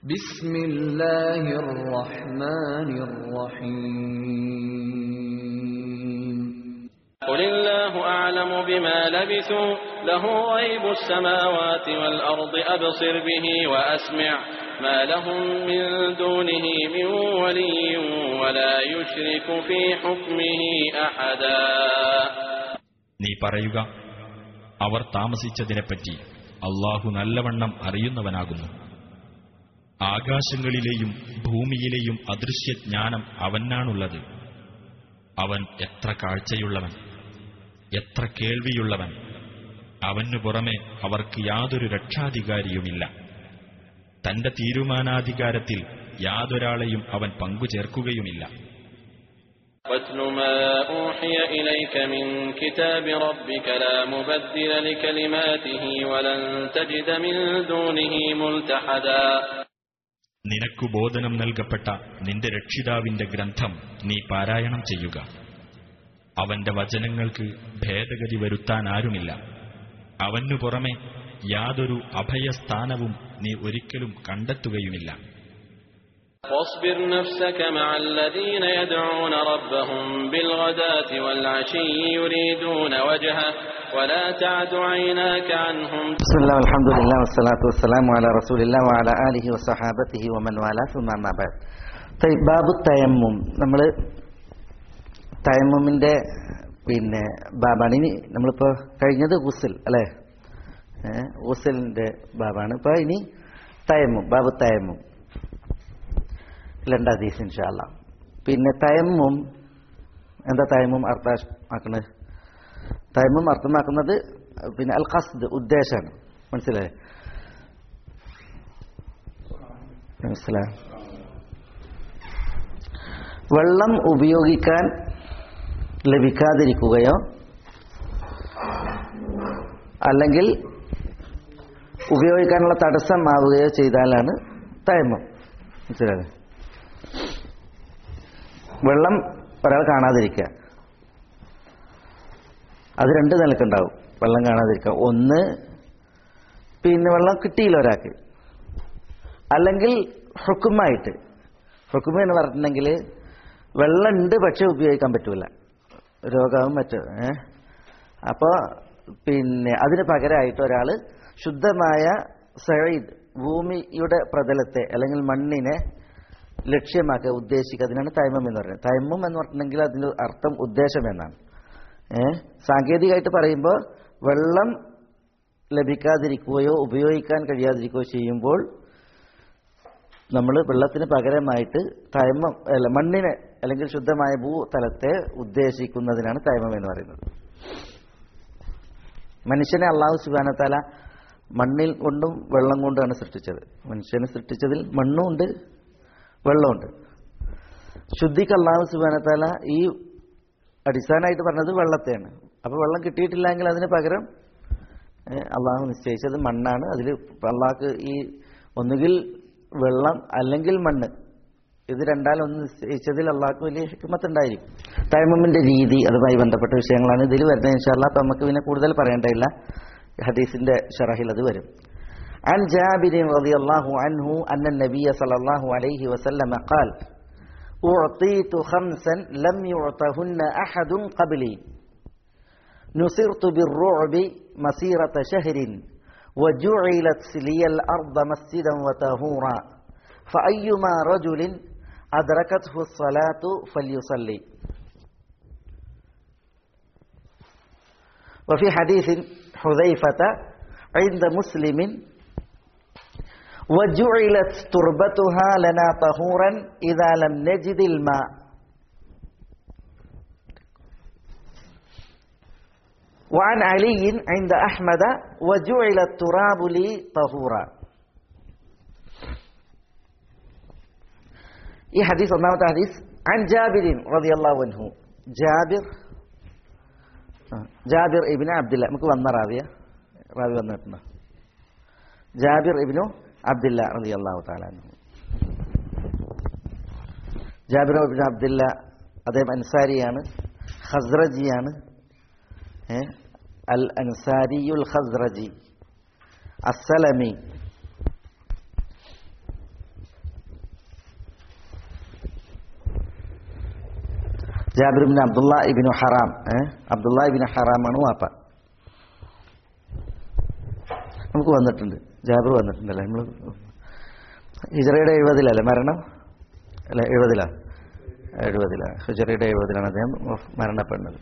بسم الله الرحمن الرحيم قل الله أعلم بما لبثوا له غيب السماوات والأرض أبصر به وأسمع ما لهم من دونه من ولي ولا يشرك في حكمه أحدا നീ പറയുക അവർ താമസിച്ചതിനെപ്പറ്റി അള്ളാഹു നല്ലവണ്ണം അറിയുന്നവനാകുന്നു ആകാശങ്ങളിലെയും ഭൂമിയിലെയും അദൃശ്യജ്ഞാനം അവനാണുള്ളത് അവൻ എത്ര കാഴ്ചയുള്ളവൻ എത്ര കേൾവിയുള്ളവൻ അവനു പുറമെ അവർക്ക് യാതൊരു രക്ഷാധികാരിയുമില്ല തന്റെ തീരുമാനാധികാരത്തിൽ യാതൊരാളെയും അവൻ പങ്കുചേർക്കുകയുമില്ല واتل ما أوحي إليك من كتاب ربك لا مبدل لكلماته ولن تجد من دونه ملتحدا നിനക്കു ബോധനം നൽകപ്പെട്ട നിന്റെ രക്ഷിതാവിന്റെ ഗ്രന്ഥം നീ പാരായണം ചെയ്യുക അവന്റെ വചനങ്ങൾക്ക് ഭേദഗതി വരുത്താൻ ആരുമില്ല അവനു പുറമെ യാതൊരു അഭയസ്ഥാനവും നീ ഒരിക്കലും കണ്ടെത്തുകയുമില്ല واصبر نفسك مع الذين يدعون ربهم بالغداة والعشي يريدون وجهه ولا تعد عيناك عنهم بسم الله والحمد لله والصلاة والسلام على رسول الله وعلى آله وصحابته ومن والاه ثم ما بعد طيب ബാബു തയമ്മും നമ്മൾ തയമ്മുമിൻ്റെ പിന്നെ ബാബാണ് ഇനി നമ്മളിപ്പോൾ കഴിഞ്ഞത് ഗുസൽ അല്ലേ ഗുസലിൻ്റെ ബാബാണ് ഇപ്പോൾ ഇനി തയമ്മും ബാബു തയമ്മും രണ്ട് ഹദീസ് ഇൻഷാല്ല പിന്നെ തയമ്മും എന്താ തയമ്മും അർത്ഥമാക്കുന്നത് തയമ്മും അർത്ഥമാക്കുന്നത് പിന്നെ അൽ ഖസ്ദ് ഉദ്ദേശമാണ് മനസ്സിലായേ മനസ്സിലായി വെള്ളം ഉപയോഗിക്കാൻ ലഭിക്കാതിരിക്കുകയോ അല്ലെങ്കിൽ ഉപയോഗിക്കാനുള്ള തടസ്സമാവുകയോ ചെയ്താലാണ് തയമ്മം മനസ്സിലായത് വെള്ളം ഒരാൾ കാണാതിരിക്കുക അത് രണ്ട് നിലക്കുണ്ടാവും വെള്ളം കാണാതിരിക്കുക ഒന്ന് പിന്നെ വെള്ളം കിട്ടിയില്ല ഒരാൾക്ക് അല്ലെങ്കിൽ ഹുക്കുമായിട്ട് ഹുക്കുമ എന്ന് പറഞ്ഞിട്ടുണ്ടെങ്കിൽ വെള്ളം ഉണ്ട് പക്ഷെ ഉപയോഗിക്കാൻ പറ്റൂല രോഗവും മറ്റും ഏഹ് അപ്പോൾ പിന്നെ അതിന് പകരമായിട്ട് ഒരാൾ ശുദ്ധമായ സഴീദ് ഭൂമിയുടെ പ്രതലത്തെ അല്ലെങ്കിൽ മണ്ണിനെ ലക്ഷ്യമാക്കുക ഉദ്ദേശിക്കുക അതിനാണ് തൈമം എന്ന് പറയുന്നത് തൈമം എന്ന് പറഞ്ഞിട്ടുണ്ടെങ്കിൽ അതിൻ്റെ അർത്ഥം ഉദ്ദേശം എന്നാണ് ഏഹ് സാങ്കേതികമായിട്ട് പറയുമ്പോൾ വെള്ളം ലഭിക്കാതിരിക്കുകയോ ഉപയോഗിക്കാൻ കഴിയാതിരിക്കുകയോ ചെയ്യുമ്പോൾ നമ്മൾ വെള്ളത്തിന് പകരമായിട്ട് തൈമം അല്ല മണ്ണിനെ അല്ലെങ്കിൽ ശുദ്ധമായ ഭൂതലത്തെ ഉദ്ദേശിക്കുന്നതിനാണ് തൈമം എന്ന് പറയുന്നത് മനുഷ്യനെ അള്ളാഹു സുബാനത്താല മണ്ണിൽ കൊണ്ടും വെള്ളം കൊണ്ടുമാണ് സൃഷ്ടിച്ചത് മനുഷ്യനെ സൃഷ്ടിച്ചതിൽ മണ്ണുമുണ്ട് വെള്ളമുണ്ട് ശുദ്ധിക്ക് അള്ളാഹു സുബാനത്താല ഈ അടിസ്ഥാനമായിട്ട് പറഞ്ഞത് വെള്ളത്തെയാണ് അപ്പോൾ വെള്ളം കിട്ടിയിട്ടില്ലെങ്കിൽ അതിന് പകരം അള്ളാഹു നിശ്ചയിച്ചത് മണ്ണാണ് അതിൽ അള്ളാഹ്ക്ക് ഈ ഒന്നുകിൽ വെള്ളം അല്ലെങ്കിൽ മണ്ണ് ഇത് രണ്ടാലും ഒന്ന് നിശ്ചയിച്ചതിൽ അള്ളാഹ്ക്ക് വലിയ ഹിക്മത്തുണ്ടായിരിക്കും തൈമമിന്റെ രീതി അതുമായി ബന്ധപ്പെട്ട വിഷയങ്ങളാണ് ഇതിൽ വരുന്നത് ഇൻഷാല്ല അപ്പം നമുക്ക് പിന്നെ കൂടുതൽ പറയേണ്ടതില്ല ഹദീസിന്റെ ഷറഹിൽ അത് വരും عن جابر رضي الله عنه أن النبي صلى الله عليه وسلم قال أعطيت خمسا لم يعطهن أحد قبلي نصرت بالرعب مسيرة شهر وجعلت لي الأرض مسجدا وطهورا فأيما رجل أدركته الصلاة فليصلي وفي حديث حذيفة عند مسلم وجعلت تربتها لنا طهورا إذا لم نجد الماء وعن علي عند أحمد وجعل التراب لي طهورا ഈ ഹദീസ് ഒന്നാമത്തെ ഹദീസ് അൻ ജാബിരിൻ റളിയല്ലാഹു അൻഹു ജാബിർ ജാബിർ ഇബ്നു അബ്ദുല്ല നമുക്ക് വന്ന റാവിയ റാവി വന്നിട്ടുണ്ട് ജാബിർ ഇബ്നു അബ്ദുല്ല റളിയല്ലാഹു തആല അൻഹു ജാബിർ ഇബ്നു അബ്ദുല്ല അദ്ദേഹം അൻസാരിയാണ് ഖസ്റജിയാണ് ഏഹ് അൽ അൻസാരിയുൽ ഖസ്റജി അസ്സലമി ജാബിർ ഇബിൻ അബ്ദുള്ള ഇബിനു ഹറാം ഏ അബ്ദുള്ള ഇബിൻ ഹറാമാണ് വാപ്പ നമുക്ക് വന്നിട്ടുണ്ട് ജാബിർ വന്നിട്ടുണ്ടല്ലേ നമ്മൾ ഹിജറയുടെ എഴുപതിലല്ലേ മരണം അല്ല എഴുപതിലാ എഴുപതിലാ ഹിജറയുടെ എഴുപതിലാണ് അദ്ദേഹം മരണപ്പെടുന്നത്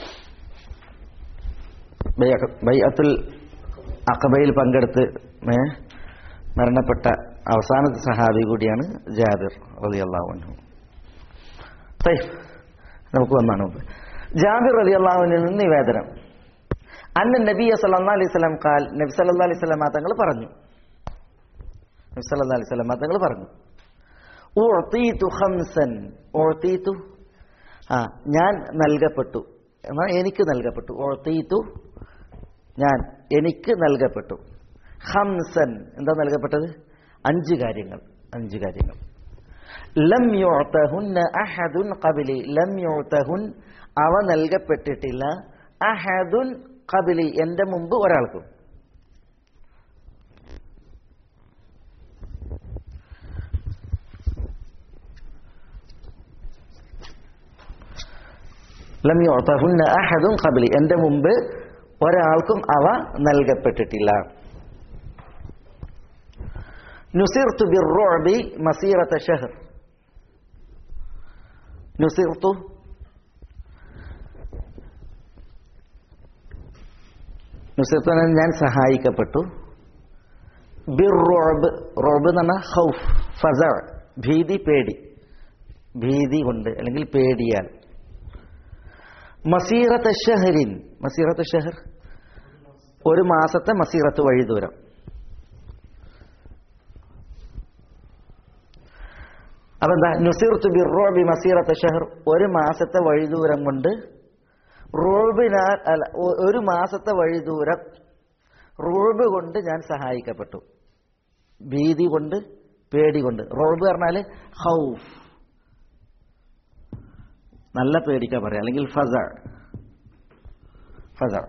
ബൈഅ- ബൈഅത്തുൽ അഖബയിൽ പങ്കെടുത്ത് ഏ, മരണപ്പെട്ട അവസാനത്തെ സഹാബി കൂടിയാണ് ജാബിർ റളിയല്ലാഹു അൻഹു തയ്യ്. നമുക്ക് വന്നാണ് മുമ്പ് ജാബിർ റളിയല്ലാഹുവിൽ നിന്ന് നിവേദനം അന്ന നബിയ സല്ലല്ലാഹു അലൈഹി വസല്ലം ഖാൽ നബി സല്ലല്ലാഹു അലൈഹി വസല്ലം തങ്ങൾ പറഞ്ഞു നബി സല്ലല്ലാഹു അലൈഹി വസല്ലം തങ്ങൾ പറഞ്ഞു ഉഅതീതു ഖംസൻ ഉഅതീതു ആ ഞാൻ നൽകപ്പെട്ടു എന്നാൽ എനിക്ക് നൽകപ്പെട്ടു ഉഅതീതു ഞാൻ എനിക്ക് നൽകപ്പെട്ടു ഹംസൻ എന്താ നൽകപ്പെട്ടത് അഞ്ച് കാര്യങ്ങൾ അഞ്ച് കാര്യങ്ങൾ ലം യുഅതഹുന്ന അഹദുൻ ഖബലി ലം യുഅതഹുൻ അവ നൽകപ്പെട്ടിട്ടില്ല അഹദുൻ ഖബലി എൻ്റെ മുമ്പ് ഒരാൾക്കും ലം യുഅതഹുന്ന അഹദുൻ ഖബലി എൻ്റെ മുമ്പ് ഒരാൾക്കും അവ നൽകപ്പെട്ടിട്ടില്ല നുസിർതു ബിർറുഅബി മസീറത ഷഹർ നുസിർതു നുസിർതു എന്ന് പറഞ്ഞാൽ ഞാൻ സഹായിക്കപ്പെട്ടു ബിർറുഅബ് റുഅബ് എന്ന് പറഞ്ഞാൽ ഖൗഫ് ഫസ ഭീതി പേടി ഭീതി കൊണ്ട് അല്ലെങ്കിൽ പേടിയാൽ മസീറത്ത് ഷഹരിൻ മസീറത്ത് ഷഹർ ഒരു മാസത്തെ മസീറത്ത് വഴി ദൂരം അപ്പൊ എന്താ നുസിർത്ത് ബിറോബി മസീറത്ത് ഷഹർ ഒരു മാസത്തെ വഴിദൂരം കൊണ്ട് റോബിനാൽ അല്ല ഒ- ഒരു മാസത്തെ വഴിദൂരം റോബ് കൊണ്ട് ഞാൻ സഹായിക്കപ്പെട്ടു ഭീതി കൊണ്ട് പേടി കൊണ്ട് റോബ് പറഞ്ഞാല് ഹൗഫ് നല്ല പേടിക്കാൻ പറയാം അല്ലെങ്കിൽ ഫസർ ഫസർ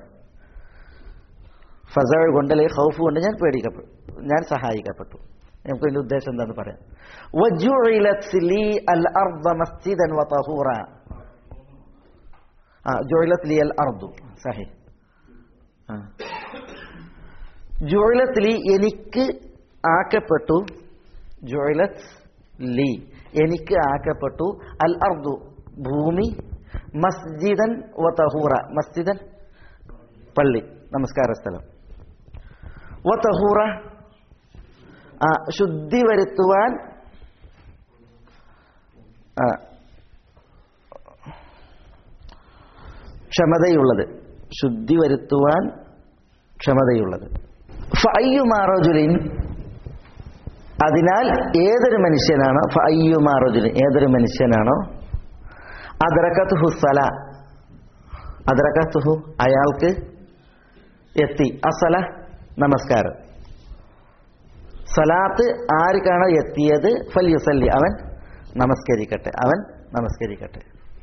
ഫസർ കൊണ്ട് അല്ലെങ്കിൽ ഹൗഫ് കൊണ്ട് ഞാൻ പേടിക്കപ്പെട്ടു ഞാൻ സഹായിക്കപ്പെട്ടു നമുക്ക് അതിന്റെ ഉദ്ദേശം എന്താന്ന് പറയാം وجعلت لي الأرض مسجدا وطهورا ആ جعلت لي الأرض صحيح ആ جعلت لي എനിക്ക് ആക്കപ്പെട്ടു ജുഅലത് ലി എനിക്ക് ആക്കപ്പെട്ടു അൽ അർദു ഭൂമി മസ്ജിദൻ വ തഹൂറ മസ്ജിദൻ പള്ളി നമസ്കാര സ്ഥലം വ തഹൂറ ആ ശുദ്ധി വരുത്തുവാൻ ആ, ക്ഷമതയുള്ളത് ശുദ്ധി വരുത്തുവാൻ ക്ഷമതയുള്ളത് ഫയ്യുമാറോജുലിൻ അതിനാൽ ഏതൊരു മനുഷ്യനാണോ ഫയ്യുമാറോജുലിൻ ഏതൊരു മനുഷ്യനാണോ അദ്രക്കത്തുഹു സല അദ്രക്കത്തുഹു അയാൾക്ക് എത്തി അസല നമസ്കാരം സലാത്ത് ആർക്കാണോ എത്തിയത് ഫൽ യുസല്ലി അവൻ നമസ്കരിക്കട്ടെ അവൻ നമസ്കരിക്കട്ടെ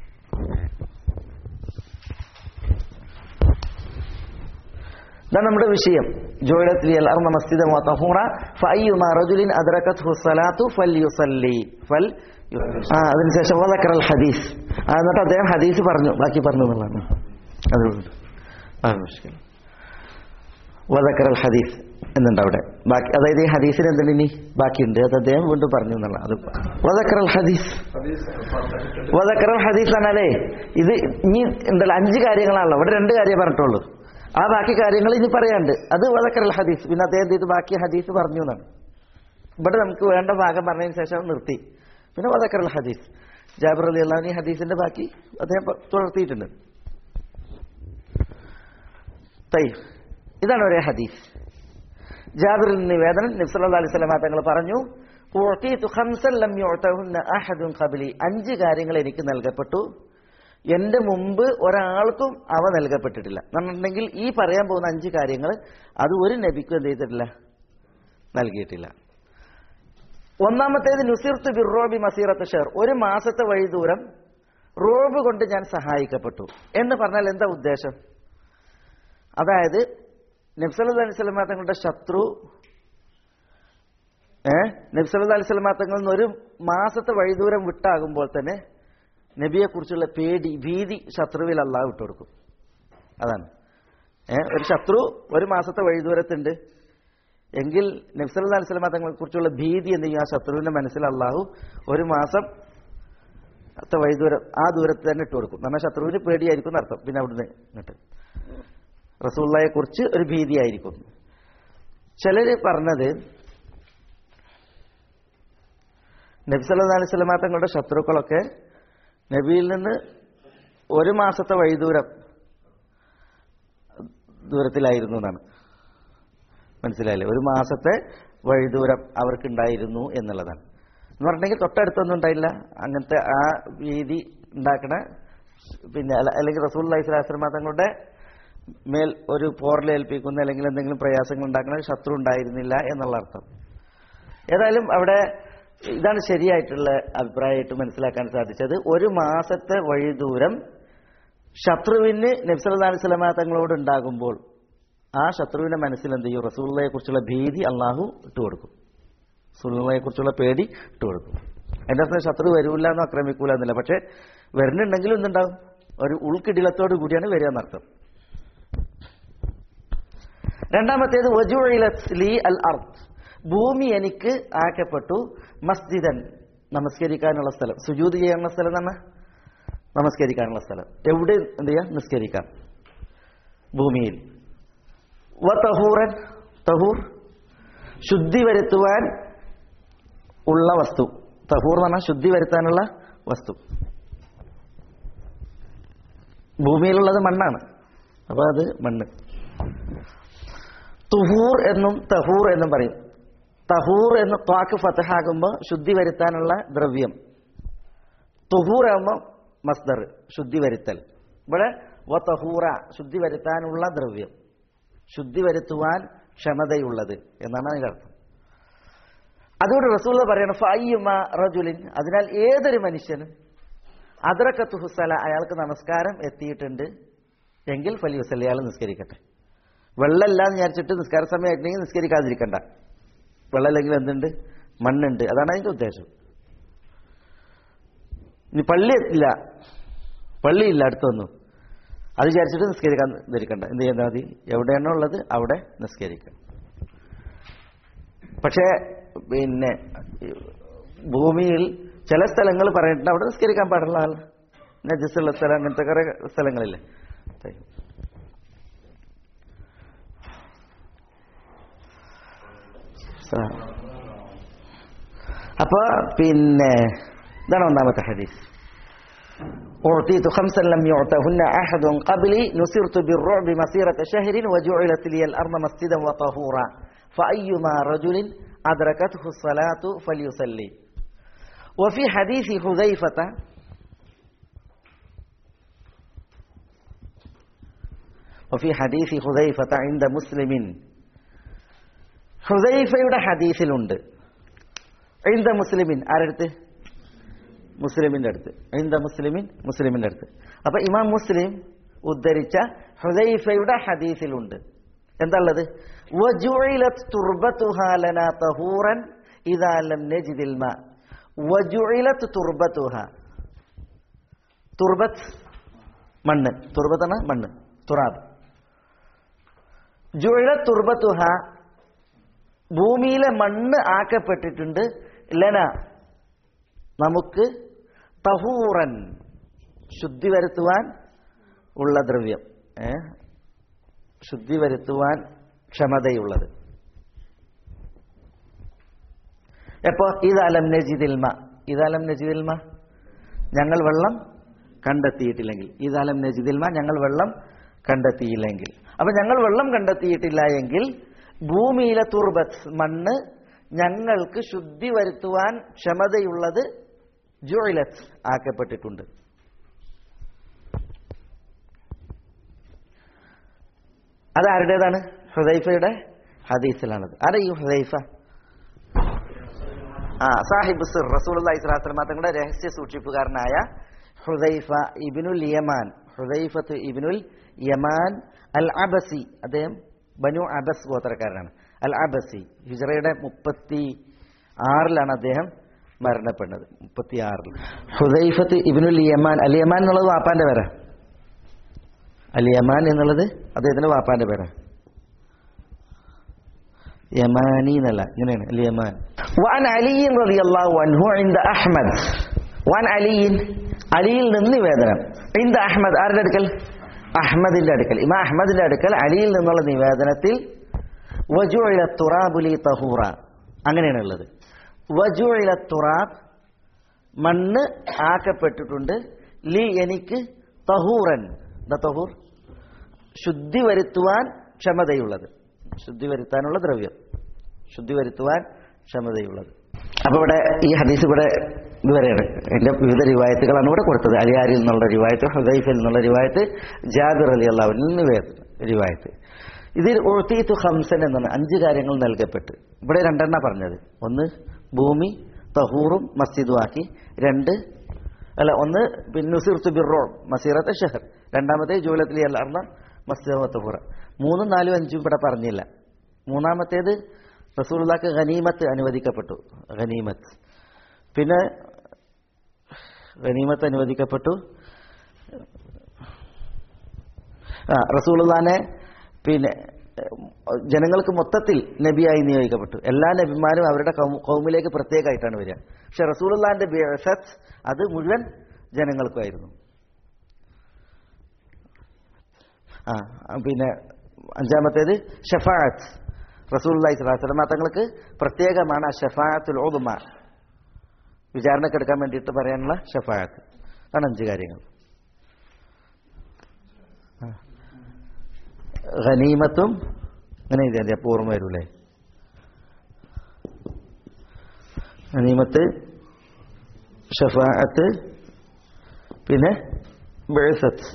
ഇതാണ് നമ്മുടെ വിഷയം ജോയിലത്തിൽ അർമ മസ്ജിദ വതഹൂറ ഫഅയ്യുമാ റജുലിൻ അദ്റകത്ഹു സ്വലാത്തു ഫൽയുസല്ലി ഫൽ ആ അതിനുശേഷം വദക്കർ അൽ ഹദീസ് ആ എന്നിട്ട് അദ്ദേഹം ഹദീസ് പറഞ്ഞു ബാക്കി പറഞ്ഞു എന്നുള്ളതാണ് അത് ആ മുഷ്കിൽ വദക്കർ അൽ ഹദീസ് എന്നുണ്ട് അവിടെ ബാക്കി അതായത് ഈ ഹദീസിന് എന്തുണ്ട് ഇനി ബാക്കിയുണ്ട് അത് അദ്ദേഹം വീണ്ടും പറഞ്ഞു എന്നുള്ള അത് വദക്കർ അൽ ഹദീസ് വദക്കർ അൽ ഹദീസ് എന്നാലേ ഇത് ഇനി ഉണ്ടല്ലോ അഞ്ച് കാര്യങ്ങളാണല്ലോ ഇവിടെ രണ്ട് കാര്യം പറഞ്ഞിട്ടുള്ളൂ ആ ബാക്കി കാര്യങ്ങൾ ഇനി പറയാണ്ട് അത് വദക്കർ അൽ ഹദീസ് പിന്നെ അദ്ദേഹം ഇത് ബാക്കി ഹദീസ് പറഞ്ഞു എന്നാണ് ഇവിടെ നമുക്ക് വേണ്ട ഭാഗം പറഞ്ഞതിന് ശേഷം നിർത്തി പിന്നെ വദക്കർ അൽ ഹദീസ് ജാബിർ അലി അള്ളഹാനി ഹദീസിന്റെ ബാക്കി അദ്ദേഹം പ- തുടർത്തിയിട്ടുണ്ട് തയ്യ് ഇതാണ് ഒരേ ഹദീസ് ജാബിറിൽ നിവേദനം നബ്സല്ലാ അലൈഹി സ്വലമ തങ്ങൾ പറഞ്ഞു "ഉഅ്തീതു ഖംസൻ ലം യുഅ്തഹുന്ന അഹദുൻ ഖബ്ലി." അഞ്ച് കാര്യങ്ങൾ എനിക്ക് നൽകപ്പെട്ടു എന്റെ മുമ്പ് ഒരാൾക്കും അവ നൽകപ്പെട്ടിട്ടില്ല എന്നുണ്ടെങ്കിൽ ഈ പറയാൻ പോകുന്ന അഞ്ച് കാര്യങ്ങൾ അത് ഒരു നബിക്കും എന്ത് ചെയ്തിട്ടില്ല നൽകിയിട്ടില്ല ഒന്നാമത്തേത് നുസിർത്ത് ബിർറോബി മസീറത്ത് ഷെർ ഒരു മാസത്തെ വഴി ദൂരം റോബ് കൊണ്ട് ഞാൻ സഹായിക്കപ്പെട്ടു എന്ന് പറഞ്ഞാൽ എന്താ ഉദ്ദേശം അതായത് നബ്സല്ലാ അലൈഹി സ്വലമാ തങ്ങളുടെ ശത്രു ഏ നബ്സല്ലാ അലൈഹി സ്വലമാ തങ്ങളിൽ നിന്ന് ഒരു മാസത്തെ വഴിദൂരം വിട്ടാകുമ്പോൾ തന്നെ നബിയെക്കുറിച്ചുള്ള പേടി ഭീതി ശത്രുവിൽ അള്ളാഹു വിട്ടുകൊടുക്കും അതാണ് ഏ ഒരു ശത്രു ഒരു മാസത്തെ വഴിദൂരത്തുണ്ട് എങ്കിൽ നബ്സല്ലാ അലിസ്ലാം തങ്ങളെ കുറിച്ചുള്ള ഭീതി എന്ത് ചെയ്യും ആ ശത്രുവിന്റെ മനസ്സിൽ അള്ളാഹു ഒരു മാസം ത്തെ വഴിദൂരം ആ ദൂരത്ത് തന്നെ ഇട്ട് കൊടുക്കും നമ്മൾ ശത്രുവിന് പേടിയായിരിക്കും എന്നർത്ഥം പിന്നെ അവിടുന്ന് ഇങ്ങോട്ട് റസൂള്ളയെ കുറിച്ച് ഒരു ഭീതിയായിരിക്കും ചിലര് പറഞ്ഞത് നബ്സല്ലാ അലൈഹി സ്വലമാ തങ്ങളുടെ ശത്രുക്കളൊക്കെ നബിയിൽ നിന്ന് ഒരു മാസത്തെ വഴിദൂരം ദൂരത്തിലായിരുന്നു എന്നാണ് മനസ്സിലായില്ലേ ഒരു മാസത്തെ വഴിദൂരം അവർക്കുണ്ടായിരുന്നു എന്നുള്ളതാണ് എന്ന് പറഞ്ഞെങ്കിൽ തൊട്ടടുത്തൊന്നും ഉണ്ടായില്ല അങ്ങനത്തെ ആ രീതി ഉണ്ടാക്കണ പിന്നെ അല്ല- അല്ലെങ്കിൽ റസൂൽ അലൈഹി സ്വലാസ്ലമ തങ്ങളുടെ മേൽ ഒരു പോറലേൽപ്പിക്കുന്ന അല്ലെങ്കിൽ എന്തെങ്കിലും പ്രയാസങ്ങൾ ഉണ്ടാക്കുന്ന ഒരു ശത്രു ഉണ്ടായിരുന്നില്ല എന്നുള്ള അർത്ഥം ഏതായാലും അവിടെ ഇതാണ് ശരിയായിട്ടുള്ള അഭിപ്രായമായിട്ട് മനസ്സിലാക്കാൻ സാധിച്ചത് ഒരു മാസത്തെ വഴിദൂരം ശത്രുവിന് നബ്സല്ലാ അലൈഹി സ്വലമ തങ്ങളോട് ഉണ്ടാകുമ്പോൾ ആ ശത്രുവിന്റെ മനസ്സിൽ എന്ത് ചെയ്യും റസൂള്ളയെ കുറിച്ചുള്ള ഭീതി അള്ളാഹു ഇട്ടുകൊടുക്കും റസൂള്ളയെ കുറിച്ചുള്ള പേടി ഇട്ടുകൊടുക്കും അതിന്റെ അർത്ഥം ശത്രു വരൂല്ല എന്ന് ആക്രമിക്കൂല എന്നില്ല പക്ഷെ വരുന്നുണ്ടെങ്കിലും എന്തുണ്ടാവും ഒരു ഉൾക്കിടിലത്തോടു കൂടിയാണ് വരിക എന്നർത്ഥം രണ്ടാമത്തേത് വജുഇലത് ലി അൽ അർദ് ഭൂമി എനിക്ക് ആക്കപ്പെട്ടു മസ്ജിദൻ നമസ്കരിക്കാനുള്ള സ്ഥലം സുജൂത് ചെയ്യാനുള്ള സ്ഥലം തന്നെ നമസ്കരിക്കാനുള്ള സ്ഥലം എവിടെ എന്ത് ചെയ്യാം നിസ്കരിക്കാം ഭൂമിയിൽ വ തഹൂറൻ തഹൂർ ശുദ്ധി വരുത്തുവാൻ ഉള്ള വസ്തു തഹൂർ എന്ന് പറഞ്ഞാൽ ശുദ്ധി വരുത്താനുള്ള വസ്തു ഭൂമിയിലുള്ളത് മണ്ണാണ് അപ്പൊ അത് മണ്ണ് തുഹൂർ എന്നും തഹൂർ എന്നും പറയും തഹൂർ എന്ന് ത്വാക്ക് ഫതഹാകുമ്പോൾ ശുദ്ധി വരുത്താനുള്ള ദ്രവ്യം തുഹൂർ ആകുമ്പോൾ മസ്ദർ ശുദ്ധി വരുത്തൽ ഇവിടെ വ തഹൂറ ശുദ്ധി വരുത്താനുള്ള ദ്രവ്യം ശുദ്ധി വരുത്തുവാൻ ക്ഷമതയുള്ളത് എന്നാണ് അതിന്റെ അർത്ഥം അതുകൊണ്ട് റസൂൽ പറയണം ഫയ്യുമ റജുലിൻ അതിനാൽ ഏതൊരു മനുഷ്യനും അതിറക്കത്ത് ഹുസല അയാൾക്ക് നമസ്കാരം എത്തിയിട്ടുണ്ട് എങ്കിൽ ഫലി വസല്ല അയാൾ നിസ്കരിക്കട്ടെ വെള്ളമില്ല എന്ന് വിചാരിച്ചിട്ട് നിസ്കാര സമയമായിട്ടുണ്ടെങ്കിൽ നിസ്കരിക്കാതിരിക്കണ്ട വെള്ളമില്ലെങ്കിൽ എന്തുണ്ട് മണ്ണുണ്ട് അതാണ് അതിന്റെ ഉദ്ദേശം ഇനി പള്ളി എത്തില്ല പള്ളിയില്ല അടുത്തൊന്നും അത് വിചാരിച്ചിട്ട് നിസ്കരിക്കാൻ ധരിക്കണ്ട എന്ത് ചെയ്താൽ മതി എവിടെയാണോ ഉള്ളത് അവിടെ നിസ്കരിക്കാം പക്ഷേ പിന്നെ ഈ ഭൂമിയിൽ ചില സ്ഥലങ്ങൾ പറഞ്ഞിട്ടുണ്ട് അവിടെ നിസ്കരിക്കാൻ പാടില്ല നജസ്സുള്ള സ്ഥലം അങ്ങനത്തെ കുറെ സ്ഥലങ്ങളില്ലേ അപ്പൊ പിന്നെ ഇതാണ് ഒന്നാമത്തെ ഹദീസ് أعطيت خمسا لم يعطهن أحد قبلي نصرت بالرعب مسيرة شهر وجعلت لي الأرض مسجدا وطهورا فأيما رجل أدركته الصلاة فليصلي وفي حديث حذيفة وفي حديث حذيفة عند مسلم ഹുദൈഫയുടെ ഹദീസിലുണ്ട് ഇന്ത മുസ്ലിമിൻ ആരടുത്ത് മുസ്ലിമിന്റെ അടുത്ത് ഇന്ത മുസ്ലിമിൻ മുസ്ലിമിന്റെ അടുത്ത് അപ്പൊ ഇമാം മുസ്ലിം ഉദ്ധരിച്ച ഹുദൈഫയുടെ ഹദീസിലുണ്ട് എന്താ ഉള്ളത് വജുഇലത് തുർബതുഹാ ലനാ തഹൂറൻ ഇദാ ലം നജിദിൽ മാ വജുഇലത് തുർബതുഹാ തുർബത്ത് മണ്ണ് തുർബത്താണ് മണ്ണ് തുറാബ് ജുഇല തുർബത്തുഹ ഭൂമിയിലെ മണ്ണ് ആക്കപ്പെട്ടിട്ടുണ്ട് ലന നമുക്ക് തഹൂറൻ ശുദ്ധി വരുത്തുവാൻ ഉള്ള ദ്രവ്യം ഏ ശുദ്ധി വരുത്തുവാൻ ക്ഷമതയുള്ളത് എപ്പോ ഇതലം നജിദിൽമ ഇതലം നജിദിൽമ ഞങ്ങൾ വെള്ളം കണ്ടെത്തിയിട്ടില്ലെങ്കിൽ ഇതലം നജിദിൽമ ഞങ്ങൾ വെള്ളം കണ്ടെത്തിയില്ലെങ്കിൽ അപ്പൊ ഞങ്ങൾ വെള്ളം കണ്ടെത്തിയിട്ടില്ല എങ്കിൽ ഭൂമിയിലെ തുർബത്ത് മണ്ണ് ഞങ്ങൾക്ക് ശുദ്ധി വരുത്തുവാൻ ക്ഷമതയുള്ളത് ജുയിലത്ത് ആക്കപ്പെട്ടിട്ടുണ്ട് അത് ആരുടേതാണ് ഹുദൈഫയുടെ ഹദീസിലാണത് ആരാ ഈ ഹുദൈഫ ആ സാഹിബ് സിർ റസൂൽ ഇസ്ലാസ്ലമ തങ്ങളുടെ രഹസ്യ സൂക്ഷിപ്പുകാരനായ ഹുദൈഫ ഇബിനുൽ യമാൻ ഹുദൈഫത്ത് ഇബിനുൽ യമാൻ അൽ അബസി അദ്ദേഹം ബനു അബസ് ഗോത്രക്കാരനാണ് അൽ അബസി ഹിജറയുടെ മുപ്പത്തി ആറിലാണ് അദ്ദേഹം മരണപ്പെടുന്നത് മുപ്പത്തിയാറിൽ ഹുദൈഫത്ത് ഇബിനുൽ യമാൻ അൽ യമാൻ എന്നുള്ളത് വാപ്പാന്റെ പേരാ അൽ യമാൻ എന്നുള്ളത് അദ്ദേഹത്തിന്റെ വാപ്പാന്റെ പേരാ യമാനി എന്നല്ല ഇങ്ങനെയാണ് അൽ യമാൻ വാൻ അലിയിൻ റളിയല്ലാഹു അൻഹു ഇൻദ അഹ്മദ് വാൻ അലിയിൻ അലിയിൽ നിന്ന് നിവേദനം ഇൻദ അഹ്മദ് ആരുടെ അടുക്കൽ അഹ്മദിന്റെ അടുക്കൽ ഇമാ അഹ്മദിന്റെ അടുക്കൽ അലിയിൽ നിന്നുള്ള നിവേദനത്തിൽ വജുഇല തുറാബുലി തഹൂറ അങ്ങനെയാണ് ഉള്ളത് വജുഇല തുറാബ് മണ്ണ് ആക്കപ്പെട്ടിട്ടുണ്ട് ലി എനിക്ക് തഹൂറൻ എന്താ തഹൂർ ശുദ്ധി വരുത്തുവാൻ ക്ഷമതയുള്ളത് ശുദ്ധി വരുത്താനുള്ള ദ്രവ്യം ശുദ്ധി വരുത്തുവാൻ ക്ഷമതയുള്ളത് അപ്പൊ ഇവിടെ ഈ ഹദീസ് ഇവിടെ ഇതുവരെയാണ് എന്റെ വിവിധ റിവായത്തുകളാണ് ഇവിടെ കൊടുത്തത് അലിയാരിൽ നിന്നുള്ള റിവായത്ത് ഹുദൈഫിൽ നിന്നുള്ള റിവായത്ത് ജാബിർ അലി അള്ളാഹുവിൽ നിന്ന് റിവായത്ത് ഇതിൽ ഒഴുത്തീത്തു ഹംസൻ എന്നാണ് അഞ്ച് കാര്യങ്ങൾ നൽകപ്പെട്ട് ഇവിടെ രണ്ടെണ്ണ പറഞ്ഞത് ഒന്ന് ഭൂമി തഹൂറും മസ്ജിദും ആക്കി രണ്ട് അല്ല ഒന്ന് പിന്നുസിർത്തു ബിറോ മസീറത്തെ ഷഹർ രണ്ടാമത്തെ ജൂലത്തിലി അല്ലാർന്ന മസ്ജിദ് തഹൂറ മൂന്നും നാലും അഞ്ചും ഇവിടെ പറഞ്ഞില്ല മൂന്നാമത്തേത് റസൂലുള്ളാക്ക് ഖനീമത്ത് അനുവദിക്കപ്പെട്ടു ഖനീമത്ത് പിന്നെ ഖനീമത്ത് അനുവദിക്കപ്പെട്ടു ആ റസൂലുള്ളാനെ പിന്നെ ഏഹ്, ജനങ്ങൾക്ക് മൊത്തത്തിൽ നബിയായി നിയോഗിക്കപ്പെട്ടു എല്ലാ നബിമാരും അവരുടെ കൗ- കൗമിലേക്ക് പ്രത്യേകമായിട്ടാണ് വരിക പക്ഷെ റസൂലുള്ളാന്റെ ബിഅസത്ത് അത് മുഴുവൻ ജനങ്ങൾക്കുമായിരുന്നു ആ പിന്നെ അഞ്ചാമത്തേത് ഷഫാഅത്ത് റസൂലുള്ളാഹി സ്വല്ലല്ലാഹു അലൈഹി വസല്ലം തങ്ങൾക്ക് പ്രത്യേകമാണ് ആ ഷഫാഅത്തുൽ ഉദ്മ വിചാരണക്കെടുക്കാൻ വേണ്ടിയിട്ട് പറയാനുള്ള ഷഫാഅത്ത് അതാണ് അഞ്ച് കാര്യങ്ങൾ ആ. ഖനീമത്തും അങ്ങനെ ഇതേ അപ്പോൾ ഓർമ്മ വരൂലേ ഖനീമത്ത് ഷഫാഅത്ത് പിന്നെ ബെഴ്സത്ത്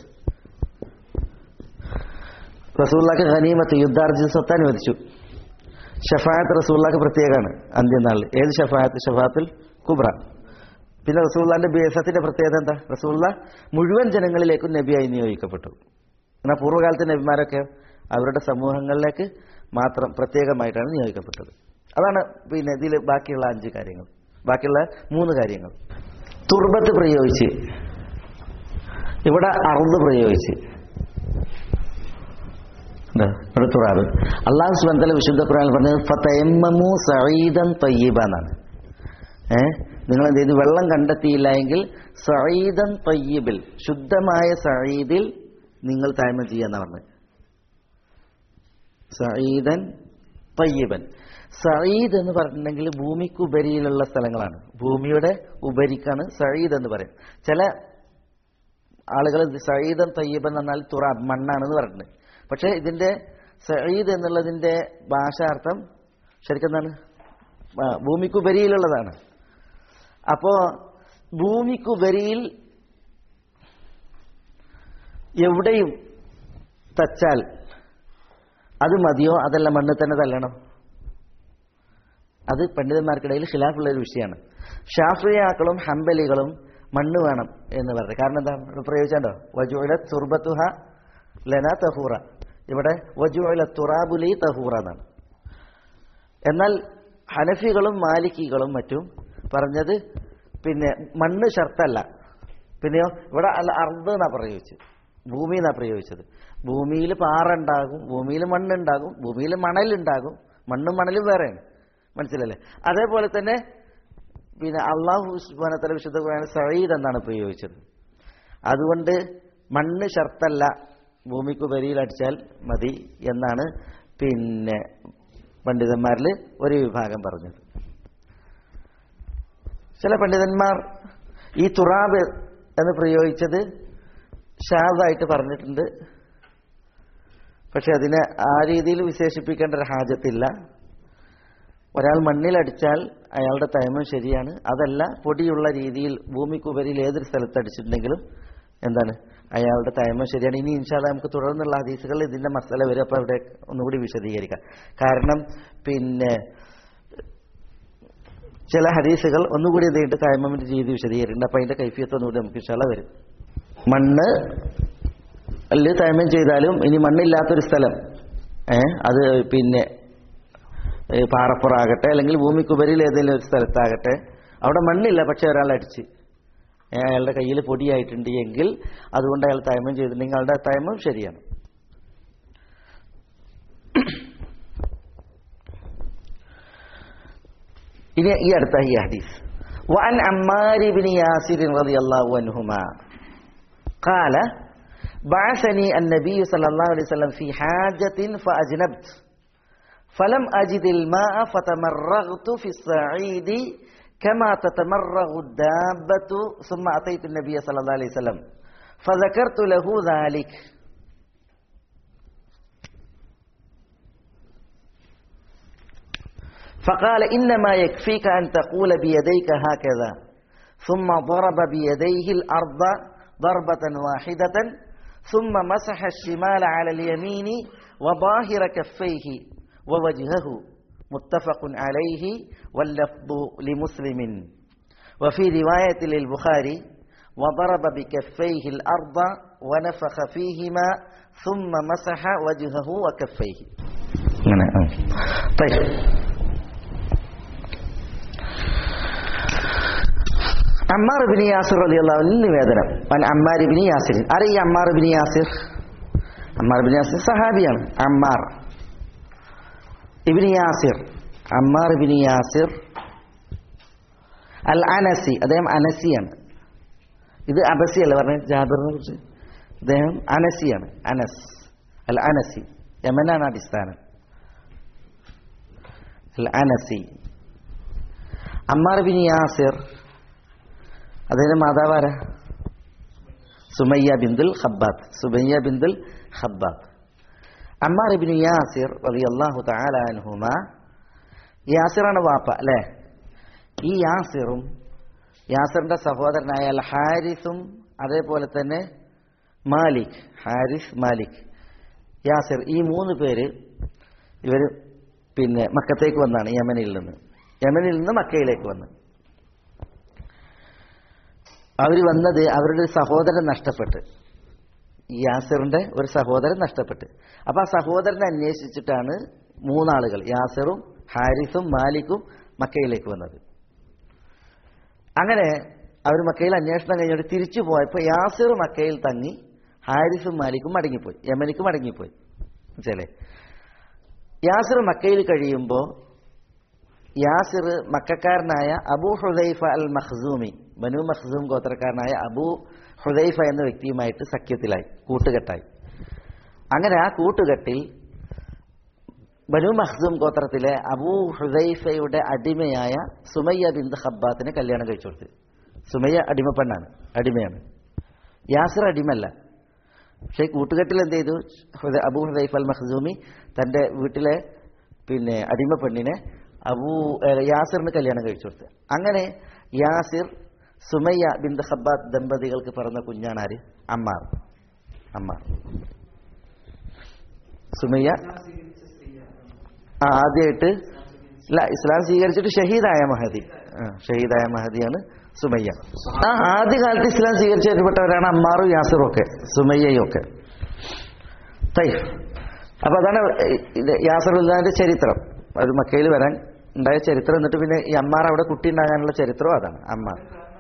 റസൂള്ളാക്ക് ഖനീമത്ത് യുദ്ധാർജിത സ്വത്ത് അനുവദിച്ചു ഷഫായത്ത് റസൂള്ളാക്ക് പ്രത്യേകമാണ് അന്ത്യനാളിൽ ഏത് ഷഫായത്ത് ഷഫാത്തുൽ കുബ്ര പിന്നെ റസൂള്ളാന്റെ ബേസത്തിന്റെ പ്രത്യേകത എന്താ റസൂള്ള മുഴുവൻ ജനങ്ങളിലേക്കും നബിയായി നിയോഗിക്കപ്പെട്ടു എന്നാൽ പൂർവ്വകാലത്തെ നബിമാരൊക്കെ അവരുടെ സമൂഹങ്ങളിലേക്ക് മാത്രം പ്രത്യേകമായിട്ടാണ് നിയോഗിക്കപ്പെട്ടത് അതാണ് പിന്നെ ഇതിൽ ബാക്കിയുള്ള അഞ്ച് കാര്യങ്ങൾ ബാക്കിയുള്ള മൂന്ന് കാര്യങ്ങൾ തുർബത്ത് പ്രയോഗിച്ച് ഇവിടെ അറുത് പ്രയോഗിച്ച് എന്താ? ഇവിടെ തുറാബ് അള്ളാഹു സുബന്ധല വിശുദ്ധ ഖുർആൻ പറഞ്ഞത് ഫതയമ്മമു സഈദൻ തയ്യിബ എന്നാണ് ഏ നിങ്ങൾ എന്ത് ചെയ്തു വെള്ളം കണ്ടെത്തിയില്ല എങ്കിൽ സഈദൻ തയ്യിബിൽ ശുദ്ധമായ സഈദിൽ നിങ്ങൾ തായ്മ ചെയ്യാന്ന് പറഞ്ഞത് സഈദൻ തയ്യിബൻ സഈദ് എന്ന് പറഞ്ഞിട്ടുണ്ടെങ്കിൽ ഭൂമിക്ക് ഉപരിയിലുള്ള സ്ഥലങ്ങളാണ് ഭൂമിയുടെ ഉപരിക്കാണ് സഈദ് എന്ന് പറയും ചില ആളുകൾ സഈദൻ തയ്യബൻ എന്നാൽ തുറാബ് മണ്ണാണെന്ന് പറഞ്ഞിട്ടുണ്ട് പക്ഷേ ഇതിന്റെ സഈദ് എന്നുള്ളതിന്റെ ഭാഷാർത്ഥം ശരിക്കും എന്താണ് ആ, ഭൂമിക്കുപരിയിലുള്ളതാണ് അപ്പോ ഭൂമിക്കുപരിയിൽ എവിടെയും തച്ചാൽ അത് മതിയോ അതല്ല മണ്ണിൽ തന്നെ തല്ലണം അത് പണ്ഡിതന്മാർക്കിടയിൽ ഖിലാഫുള്ള ഒരു വിഷയമാണ് ഷാഫിയാക്കളും ഹംബലികളും മണ്ണ് വേണം എന്ന് പറഞ്ഞു കാരണം എന്താ ഇവിടെ പ്രയോഗിച്ചാണ്ടോ വജുല തുർബത്തുഹ ലന തഹൂറ ഇവിടെ വജുല തുറാബുലി തഹൂറ എന്നാണ് എന്നാൽ ഹനഫികളും മാലിക്കികളും മറ്റും പറഞ്ഞത് പിന്നെ മണ്ണ് ഷർത്തല്ല പിന്നെയോ ഇവിടെ അല്ല അർദ്ധ എന്നാ പ്രയോഗിച്ചത് ഭൂമി എന്നാ പ്രയോഗിച്ചത് ഭൂമിയിൽ പാറ ഉണ്ടാകും ഭൂമിയിൽ മണ്ണുണ്ടാകും ഭൂമിയിൽ മണലുണ്ടാകും മണ്ണും മണലും വേറെയാണ് മനസ്സിലല്ലേ അതേപോലെ തന്നെ പിന്നെ അള്ളാഹു സുബാനത്തല വിശുദ്ധ ഖുർആനിൽ സഈദ് എന്നാണ് പ്രയോഗിച്ചത് അതുകൊണ്ട് മണ്ണ് ഷർത്തല്ല ഭൂമിക്ക് ഉപരിയിൽ അടിച്ചാൽ മതി എന്നാണ് പിന്നെ പണ്ഡിതന്മാരിൽ ഒരു വിഭാഗം പറഞ്ഞത് ചില പണ്ഡിതന്മാർ ഈ തുറാബ് എന്ന് പ്രയോഗിച്ചത് ഷാദായിട്ട് പറഞ്ഞിട്ടുണ്ട് പക്ഷെ അതിനെ ആ രീതിയിൽ വിശേഷിപ്പിക്കേണ്ട ഒരു ഹാജത്തില്ല ഒരാൾ മണ്ണിലടിച്ചാൽ അയാളുടെ തൈമം ശരിയാണ് അതല്ല പൊടിയുള്ള രീതിയിൽ ഭൂമിക്കുപരിയിൽ ഏതൊരു സ്ഥലത്ത് അടിച്ചിട്ടുണ്ടെങ്കിലും എന്താണ് അയാളുടെ തൈമം ശരിയാണ് ഇനി ഇൻഷാല്ല നമുക്ക് തുടർന്നുള്ള ഹദീസുകളിൽ ഇതിന്റെ മസാല വരും അപ്പോൾ അവിടെ ഒന്നുകൂടി വിശദീകരിക്കാം കാരണം പിന്നെ ചില ഹദീസുകൾ ഒന്നുകൂടി എന്തുണ്ട് തൈമമിന്റെ രീതി വിശദീകരിക്കുന്നുണ്ട് അപ്പോൾ അതിന്റെ കൈഫിയത്ത് ഒന്നുകൂടി നമുക്ക് ഇൻഷാല്ല വരും മണ്ണ് അല്ലെ തൈമം ചെയ്താലും ഇനി മണ്ണില്ലാത്തൊരു സ്ഥലം ഏഹ് അത് പിന്നെ ഏ, പാറപ്പുറാകട്ടെ അല്ലെങ്കിൽ ഭൂമിക്കുപരിയിൽ ഏതെങ്കിലും ഒരു സ്ഥലത്താകട്ടെ അവിടെ മണ്ണില്ല പക്ഷെ ഒരാൾ അടിച്ച് ഏ, അയാളുടെ കയ്യിൽ പൊടിയായിട്ടുണ്ട് എങ്കിൽ അതുകൊണ്ട് അയാൾ തയമം ചെയ്തിട്ടുണ്ടെങ്കിൽ അയാളുടെ തയമം ശരിയാണ് ഇനി ഈ അടുത്ത ഈ ഹദീസ് وعن عمار بن ياسر رضي الله عنهما قال بعثني النبي صلى الله عليه وسلم في حاجة فأجنبت فلم أجد الماء فتمرغت في الصعيد كما تتمرغ الدابة ثم أتيت النبي صلى الله عليه وسلم فذكرت له ذلك فقال إنما يكفيك أن تقول بيديك هكذا ثم ضرب بيديه الأرض ضربة واحدة ثم مسح الشمال على اليمين وظاهر كفيه ووجهه متفق عليه واللفظ لمسلم وفي رواية للبخاري وضرب بكفيه الأرض ونفخ فيهما ثم مسح وجهه وكفيه طيب അമ്മാർ ബിൻ യാസിർ റളിയല്ലാഹു നിവേദനം വൻ അമ്മാർ ബിൻ യാസിർ ആരെ ഈ Ammar bin Yasir Ammar bin Yasir സഹാബിയാണ് Ammar ibn Yasir Ammar bin Yasir al Ansi അദ്ദേഹം അനസിയാണ് ഇത് അബസി അല്ല പറഞ്ഞ ജാബിറിനെ കുറിച്ച് അദ്ദേഹം അനസിയാണ് അനസ് അൽ അനസി യമനാണ് അടിസ്ഥാനം al Ansi Ammar bin Yasir അദ്ദേഹത്തിന്റെ മാതാവാര സുമയ്യ ബിന്ദുൽ ഹബ്ബാത്ത് സുമയ്യ ബിന്ദുൽ ഹബ്ബാത്ത് അമ്മാർ ഇബിനു യാസിർ റളിയല്ലാഹു തആല അൻഹുമ യാസിറാണ് വാപ്പ അല്ലേ ഈ യാസിറും യാസിറിന്റെ സഹോദരനായ അൽ ഹാരിസും അതേപോലെ തന്നെ മാലിക് ഹാരിസ് മാലിക് യാസിർ ഈ മൂന്ന് പേര് ഇവർ പിന്നെ മക്കത്തേക്ക് വന്നാണ് യമനിൽ നിന്ന് യമനിൽ നിന്ന് മക്കയിലേക്ക് വന്ന് അവർ വന്നത് അവരുടെ ഒരു സഹോദരൻ നഷ്ടപ്പെട്ട് ഈ യാസിറിന്റെ ഒരു സഹോദരൻ നഷ്ടപ്പെട്ട് അപ്പൊ ആ സഹോദരനെ അന്വേഷിച്ചിട്ടാണ് മൂന്നാളുകൾ യാസിറും ഹാരിസും മാലിക്കും മക്കയിലേക്ക് വന്നത് അങ്ങനെ അവർ മക്കയിൽ അന്വേഷണം കഴിഞ്ഞിട്ട് തിരിച്ചു പോയപ്പോൾ യാസിർ മക്കയിൽ തങ്ങി ഹാരിസും മാലിക്കും മടങ്ങിപ്പോയി യമനിക്ക് മടങ്ങിപ്പോയി മനസ്സിലേ യാസിർ മക്കയിൽ കഴിയുമ്പോൾ യാസിർ മക്കാരനായ അബൂ ഹുദൈഫ അൽ മഖ്സൂമി ബനു മഖ്സൂം ഗോത്രക്കാരനായ അബൂ ഹുദൈഫ എന്ന വ്യക്തിയുമായിട്ട് സഖ്യത്തിലായി കൂട്ടുകെട്ടായി അങ്ങനെ ആ കൂട്ടുകെട്ടിൽ ബനു മഖ്സൂം ഗോത്രത്തിലെ അബൂ ഹുദൈഫയുടെ അടിമയായ സുമയ്യ ബിന്ദ് ഹബ്ബാത്തിനെ കല്യാണം കഴിച്ചു കൊടുത്തു സുമയ്യ അടിമപ്പെണ്ണാണ് അടിമയാണ് യാസിർ അടിമല്ല പക്ഷേ കൂട്ടുകെട്ടിൽ എന്ത് ചെയ്തു ഹുദ- അബൂ ഹുദൈഫ് അൽ മഖ്സൂമി തന്റെ വീട്ടിലെ പിന്നെ അടിമ പെണ്ണിനെ അബൂ ഏഹ് യാസിറിന് കല്യാണം കഴിച്ചു കൊടുത്തു അങ്ങനെ യാസിർ സുമയ്യ ബിന്ദ് ഹബ്ബാത്ത് ദമ്പതികൾക്ക് പിറന്ന കുഞ്ഞാണാര് അമ്മാർ അമ്മാർ സുമയ്യ ആ ആദ്യമായിട്ട് ഇല്ല ഇസ്ലാം സ്വീകരിച്ചിട്ട് ഷഹീദായ മഹദി ആ, ഷഹീദായ മഹദിയാണ് സുമയ്യ ആ ആദ്യകാലത്ത് ഇസ്ലാം സ്വീകരിച്ചവരാണ് അമ്മാറും യാസിറും ഒക്കെ സുമയ്യയും ഒക്കെ തൈഫ് അപ്പൊ അതാണ് ഇത് യാസറുല്ലാന്റെ ചരിത്രം അത് മക്കയിൽ വരാൻ ഉണ്ടായ ചരിത്രം എന്നിട്ട് പിന്നെ ഈ അമ്മാർ അവിടെ കുട്ടി ഉണ്ടാകാനുള്ള ചരിത്രവും അതാണ് അമ്മാർ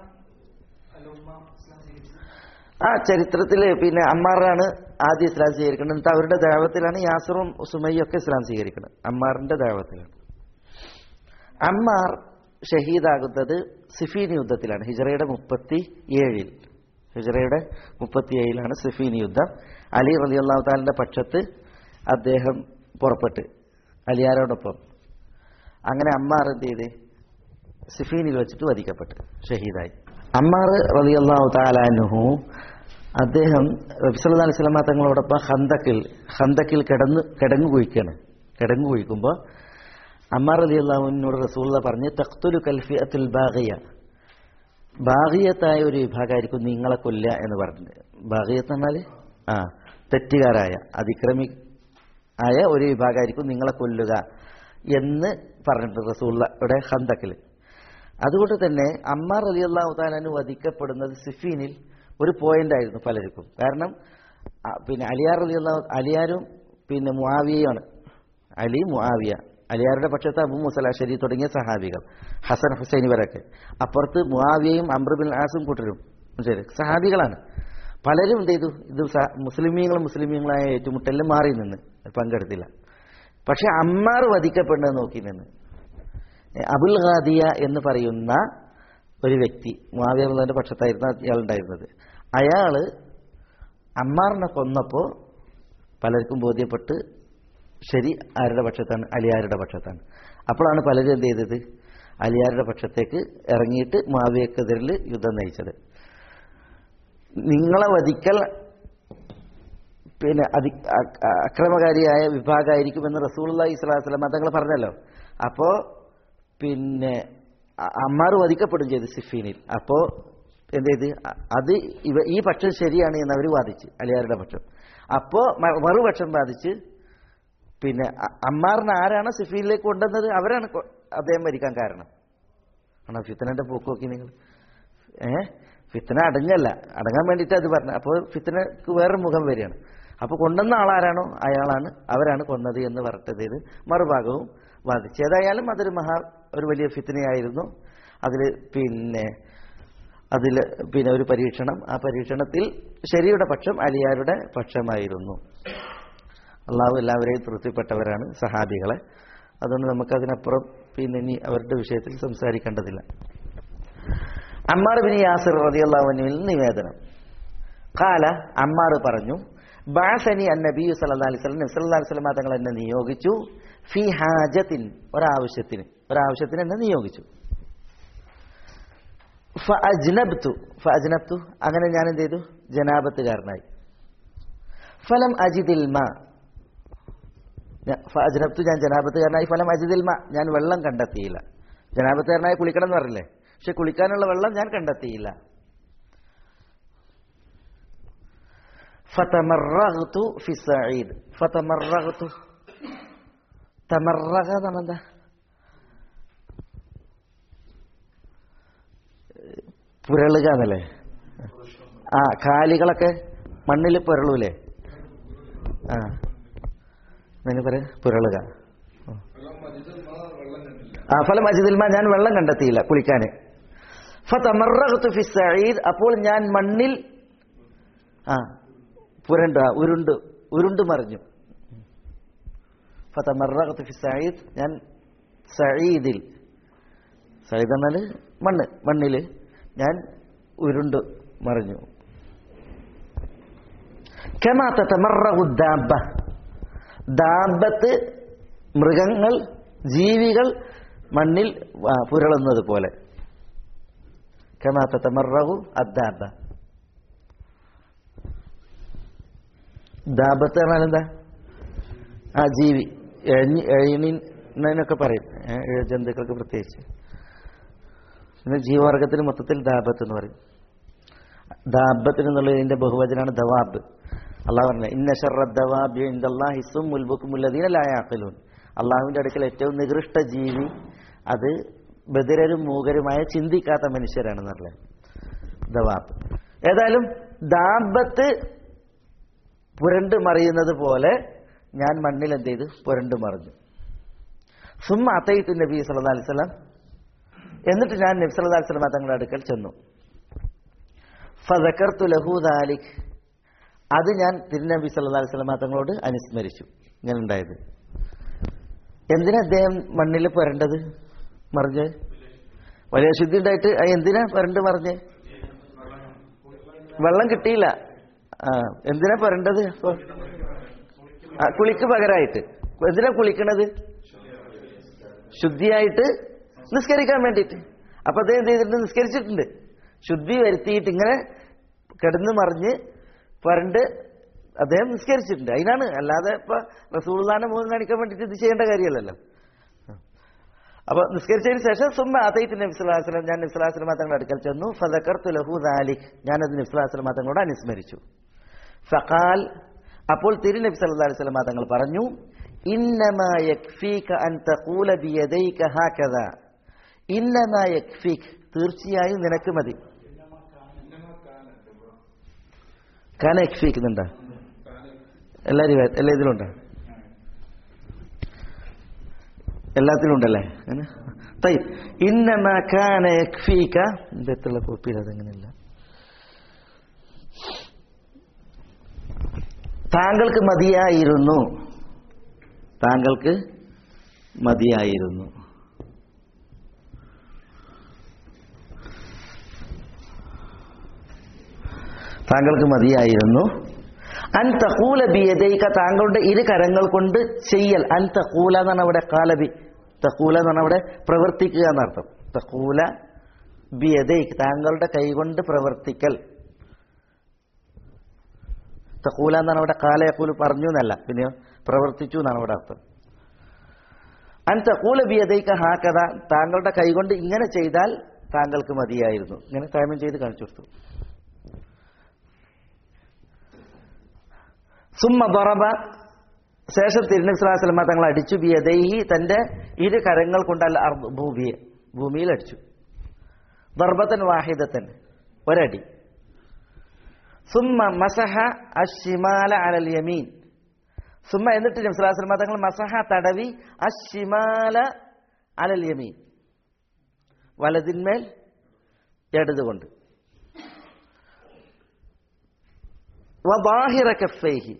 ആ ചരിത്രത്തിൽ പിന്നെ അമ്മാറാണ് ആദ്യം ഇസ്ലാം സ്വീകരിക്കുന്നത് എന്നിട്ട് അവരുടെ ദേവത്തിലാണ് യാസറും സുമയ്യും ഒക്കെ ഇസ്ലാം സ്വീകരിക്കുന്നത് അമ്മാറിന്റെ ദേവത്തിലാണ് അമ്മാർ ഷഹീദാകുന്നത് സിഫീൻ യുദ്ധത്തിലാണ് ഹിജറയുടെ മുപ്പത്തി ഏഴിൽ ഹിജറയുടെ മുപ്പത്തി ഏഴിലാണ് സിഫീൻ യുദ്ധം അലി റലി അള്ളാഹു താലിന്റെ പക്ഷത്ത് അദ്ദേഹം പുറപ്പെട്ട് അലിയാരോടൊപ്പം അങ്ങനെ അമ്മാർ എന്ത് ചെയ്ത് സിഫീനിൽ വെച്ചിട്ട് വധിക്കപ്പെട്ടു ഷഹീദായി അമ്മാർ റലി അള്ളാഹു താലാനുഹു അദ്ദേഹം റബ്സല്ലാ അലൈഹി സ്വലാമ തങ്ങളോടൊപ്പം ഹന്തക്കിൽ ഹന്തക്കിൽ കിടന്ന് കിടങ്ങു കുഴിക്കാണ് കിടങ്ങു കുഴിക്കുമ്പോൾ അമ്മാർ അലി അള്ളാഹുവിനോട് റസൂള്ള പറഞ്ഞ് തഖ്തുലു കൽഫി അത്തുൽ ബാഗിയ ബാഗിയത്തായ ഒരു വിഭാഗമായിരിക്കും നിങ്ങളെ കൊല്ല എന്ന് പറഞ്ഞു ബാഗിയത്ത് എന്നാൽ ആ തെറ്റുകാരായ അതിക്രമി ആയ ഒരു വിഭാഗമായിരിക്കും നിങ്ങളെ കൊല്ലുക എന്ന് പറഞ്ഞിട്ട് റസൂള്ളയുടെ ഹന്തക്കിൽ അതുകൊണ്ട് തന്നെ അമ്മാർ അലി അള്ളാഹു താലാന് വധിക്കപ്പെടുന്നത് സിഫീനിൽ ഒരു പോയിന്റ് ആയിരുന്നു പലർക്കും കാരണം ആ, പിന്നെ അലിയാർ അലി അള്ളാഹു അലിയാരും പിന്നെ മുആവിയയാണ് അലി മുആവിയ അലിയാരുടെ പക്ഷത്ത് അബു മുസലാശരി തുടങ്ങിയ സഹാബികൾ ഹസൻ ഹുസൈൻ ഇവരൊക്കെ അപ്പുറത്ത് മുആവിയയും അംബ്രബിൻ ആസും കൂട്ടരും ശരി സഹാബികളാണ് പലരും എന്ത് ചെയ്തു ഇത് സ- മുസ്ലിമീങ്ങളും മുസ്ലിമീങ്ങളായ ഏറ്റുമുട്ടലിൽ മാറി നിന്ന് പങ്കെടുത്തില്ല പക്ഷെ അമ്മാർ വധിക്കപ്പെടുന്നത് നോക്കി നിന്ന് ഏ, അബുൽ ഖാദിയ എന്ന് പറയുന്ന ഒരു വ്യക്തി മുആവിയുടെ പക്ഷത്തായിരുന്നു ഇയാളുണ്ടായിരുന്നത് അയാള് അമ്മാറിനെ കൊന്നപ്പോൾ പലർക്കും ബോധ്യപ്പെട്ട് ശരി ആരുടെ പക്ഷത്താണ് അലിയാരുടെ പക്ഷത്താണ് അപ്പോഴാണ് പലരും എന്ത് ചെയ്തത് അലിയാരുടെ പക്ഷത്തേക്ക് ഇറങ്ങിയിട്ട് മാവിയക്കെതിരിൽ യുദ്ധം നയിച്ചത് നിങ്ങളെ വധിക്കൽ പിന്നെ അതി അ- അ- അക്രമകാരിയായ വിഭാഗമായിരിക്കുമെന്ന് റസൂലി സ്വലാസ്ലം തങ്ങൾ പറഞ്ഞല്ലോ അപ്പോ പിന്നെ അ- അമ്മാർ വധിക്കപ്പെടും ചെയ്തു സിഫീനിൽ അപ്പോ എന്ത് ചെയ്ത് അ- അത് ഇവ ഈ പക്ഷം ശരിയാണ് എന്ന് അവർ വാദിച്ച് അലിയാരുടെ പക്ഷം അപ്പോ മ- മറുപക്ഷം വാദിച്ച് പിന്നെ അ- അമ്മാറിന് ആരാണ് സിഫീനിലേക്ക് കൊണ്ടുവന്നത് അവരാണ് കൊ- അദ്ദേഹം മരിക്കാൻ കാരണം ആണോ ഫിത്തനന്റെ പോക്ക് നോക്കി നിങ്ങൾ ഏ ഫിത്തന അടഞ്ഞല്ല അടങ്ങാൻ വേണ്ടിയിട്ട് അത് പറഞ്ഞു അപ്പോൾ ഫിത്തനക്ക് വേറൊരു മുഖം വരികയാണ് അപ്പോൾ കൊണ്ടുവന്ന ആളാരാണോ അയാളാണ് അവരാണ് കൊന്നത് എന്ന് പറഞ്ഞത് ഇത് മറുഭാഗവും വാദിച്ചു ഏതായാലും അതൊരു മഹാ ഒരു വലിയ ഫിത്തനയായിരുന്നു അതിൽ പിന്നെ അതിൽ പിന്നെ ഒരു പരീക്ഷണം ആ പരീക്ഷണത്തിൽ ശരിയുടെ പക്ഷം അലിയാരുടെ പക്ഷമായിരുന്നു അള്ളാഹു എല്ലാവരെയും തൃപ്തിപ്പെട്ടവരാണ് സഹാബികളെ അതുകൊണ്ട് നമുക്കതിനപ്പുറം പിന്നെ ഇനി അവരുടെ വിഷയത്തിൽ സംസാരിക്കേണ്ടതില്ല അമ്മാർ ബിൻ യാസിർ റളിയല്ലാഹുവിൽ നിവേദനം കാല അമ്മാർ പറഞ്ഞു ബാസനി അന്നബി സല്ലല്ലാഹു അലൈഹി വസല്ലം നബി സല്ലല്ലാഹു അലൈഹി വസല്ലം തങ്ങൾ എന്നെ നിയോഗിച്ചു ഫി ഹാജത്തിൻ ഒരാവശ്യത്തിന് ഒരാവശ്യത്തിന് എന്നെ നിയോഗിച്ചു ഫഅജ്നബ്തു ഫഅജ്നബ്തു അങ്ങനെ ഞാൻ എന്ത് ചെയ്തു ജനാപത്തുകാരനായി ഫലം അജിദിൽ മാ ഫഅജ്നബ്തു ഞാൻ ജനാപത്തുകാരനായി ഫലം അജിദിൽ മാ ഞാൻ വെള്ളം കണ്ടെത്തിയില്ല ജനാപത്തുകാരനായി കുളിക്കണം എന്ന് പറഞ്ഞില്ലേ പക്ഷെ കുളിക്കാനുള്ള വെള്ളം ഞാൻ കണ്ടെത്തിയില്ല ഫതമറഗ്തു ഫി സഈദ് ഫതമറഗ്തു തമറഗ എന്ന് പറഞ്ഞാ എന്താ പുരളുക എന്നല്ലേ ആ കാലികളൊക്കെ മണ്ണിൽ പുരളൂലേ ആ എന്നു പറയാ പുരളുക ആ ഫലം അജിദിൽമ ഞാൻ വെള്ളം കണ്ടെത്തിയില്ല കുളിക്കാൻ ഫതമറഗ്തു ഫി സഈദ് അപ്പോൾ ഞാൻ മണ്ണിൽ ആ പുരണ്ട് ആ, ഉരുണ്ട് ഉരുണ്ട് മറിഞ്ഞു ഫതമറഗ്തു ഫി സഈദ് ഞാൻ സഈദിൽ സഈദ് എന്നാൽ മണ്ണ് മണ്ണിൽ ഞാൻ ഉരുണ്ട് മറിഞ്ഞു കമാ തതമറഗു ദാബ ദാബത്ത് മൃഗങ്ങൾ ജീവികൾ മണ്ണിൽ ആ, പുരളുന്നത് പോലെ കമാ തതമറഗു അദ്ദാബ ദാബത്ത് പറഞ്ഞാൽ എന്താ ആ ജീവി എഴി എഴിനൊക്കെ പറയും ഏ, ഇഴ ജന്തുക്കൾക്ക് പ്രത്യേകിച്ച് പിന്നെ ജീവവർഗത്തിന് മൊത്തത്തിൽ ദാബത്ത് എന്ന് പറയും ദാബത്തിന് എന്നുള്ളതിന്റെ ബഹുവചനാണ് ദവാബ് അള്ളാഹ് പറഞ്ഞ ഇന്ന ഷറ ദവാബ് ഹിസും മുൽബുക്കുമുല്ലദീന ലായാക്കലൂൻ അള്ളാഹുവിന്റെ അടുക്കൽ ഏറ്റവും നികൃഷ്ട ജീവി അത് ബദിരരും മൂകരുമായ ചിന്തിക്കാത്ത മനുഷ്യരാണെന്ന് പറഞ്ഞത് ദവാബ് ഏതായാലും ദാബത്ത് പുരണ്ട് മറിയുന്നത് പോലെ ഞാൻ മണ്ണിൽ എന്ത് ചെയ്തു പുരണ്ട് മറിഞ്ഞു സുമ്മ അത്തയ്ത്തു നബി സല്ലല്ലാഹു അലൈഹി വസല്ലം എന്നിട്ട് ഞാൻ നബി സല്ലല്ലാഹു അലൈഹി വസല്ലം തങ്ങളുടെ അടുക്കൽ ചെന്നു ഫദക്കർതു ലഹു ദാലിക് അത് ഞാൻ തിരുനബി സല്ലല്ലാഹു അലൈഹി വസല്ലം തങ്ങളോട് അനുസ്മരിച്ചു ഇങ്ങനെ ഉണ്ടായത് എന്തിനാ അദ്ദേഹം മണ്ണിൽ പുരണ്ടത് മറിഞ്ഞ് വലിയ ശുദ്ധി ഉണ്ടായിട്ട് അത് എന്തിനാ പുരണ്ട് മറിഞ്ഞ് വെള്ളം കിട്ടിയില്ല ആ എന്തിനാ പുരണ്ടത് അപ്പൊ ആ, കുളിക്ക് പകരമായിട്ട് എന്തിനാ കുളിക്കണത് ശുദ്ധിയായിട്ട് നിസ്കരിക്കാൻ വേണ്ടിയിട്ട് അപ്പൊ അദ്ദേഹം എന്ത് ചെയ്തിട്ടുണ്ട് നിസ്കരിച്ചിട്ടുണ്ട് ശുദ്ധി വരുത്തിയിട്ട് ഇങ്ങനെ കിടന്ന് മറിഞ്ഞ് പരണ്ട് അദ്ദേഹം നിസ്കരിച്ചിട്ടുണ്ട് അതിനാണ് അല്ലാതെ ഇപ്പൊ റസൂൾദാനെ മുഖം കാണിക്കാൻ വേണ്ടിയിട്ട് ഇത് ചെയ്യേണ്ട കാര്യമല്ലല്ലോ അപ്പൊ നിസ്കരിച്ചതിന് ശേഷം സുമ്മ അതൈത്ത് നബ്സുലാസ്ലം ഞാൻ നബ്സുലാസ്ലം തങ്ങളുടെ അടുക്കൽ ചെന്നു ഫതക്കർത്തു ലഹു ദാലിക് ഞാനത് നബ്സുലാസ്ലം തങ്ങളോട് അനുസ്മരിച്ചു ഫഖാൽ അപ്പോൾ തിരു നബി സല്ലല്ലാഹു അലൈഹി വസല്ലം തങ്ങൾ പറഞ്ഞു ഇന്നമാ യക്ഫീക അൻ തഖൂല ബിയദൈക ഹാകദ ഇന്നമാ യക്ഫീക് തീർച്ചയായും നിനക്ക് മതി കാന യക്ഫീക്കുന്നുണ്ടോ എല്ലാ രീതി എല്ലാ ഇതിലുണ്ടോ എല്ലാത്തിലും ഉണ്ടല്ലേ അങ്ങനെ തൈ ഇന്നമാ കാന യക്ഫീക ഇതിന്റെ എത്തുള്ള കോപ്പിയിൽ അതെങ്ങനെയല്ല താങ്കൾക്ക് മതിയായിരുന്നു താങ്കൾക്ക് മതിയായിരുന്നു താങ്കൾക്ക് മതിയായിരുന്നു അൻ തഖൂല ബിയദൈക താങ്കളുടെ ഇരു കരങ്ങൾ കൊണ്ട് ചെയ്യൽ അൻ തഖൂല എന്നാണ് അവിടെ കാലബി തഖൂല എന്നാണ് അവിടെ പ്രവർത്തിക്കുക എന്നർത്ഥം തഖൂല ബിയദൈക് താങ്കളുടെ കൈകൊണ്ട് പ്രവർത്തിക്കൽ തഖൂല എന്നാണ് അവിടെ കാലയക്കൂല് പറഞ്ഞു എന്നല്ല പിന്നെ പ്രവർത്തിച്ചു എന്നാണ് അവിടെ അർത്ഥം അൻ തഖൂല ബിയദൈക ഹാക്കഥ താങ്കളുടെ കൈകൊണ്ട് ഇങ്ങനെ ചെയ്താൽ താങ്കൾക്ക് മതിയായിരുന്നു ഇങ്ങനെ ടൈമിംഗ് ചെയ്ത് കാണിച്ചു കൊടുത്തു സുമ്മ ദറബ ശേഷം തിരുനബി സ്വലാസ്ലമ തങ്ങൾ അടിച്ചു ബിയദൈഹി തന്റെ ഇരു കരങ്ങൾ കൊണ്ടല്ല അർദ് ഭൂമിയെ ഭൂമിയിൽ അടിച്ചു ദർബത്തൻ വാഹിദത്തൻ ഒരടി സുമ്മ മസഹ അഷിമാല അലൽ യമീൻ സുമ്മ എന്നിട്ട് നബി സ്വലാസ്ലമ തങ്ങൾ മസഹ തടവി അഷിമാല അലൽ യമീൻ വലതിന്മേൽ ഇടതുകൊണ്ട് വബാഹിറ കഫൈഹി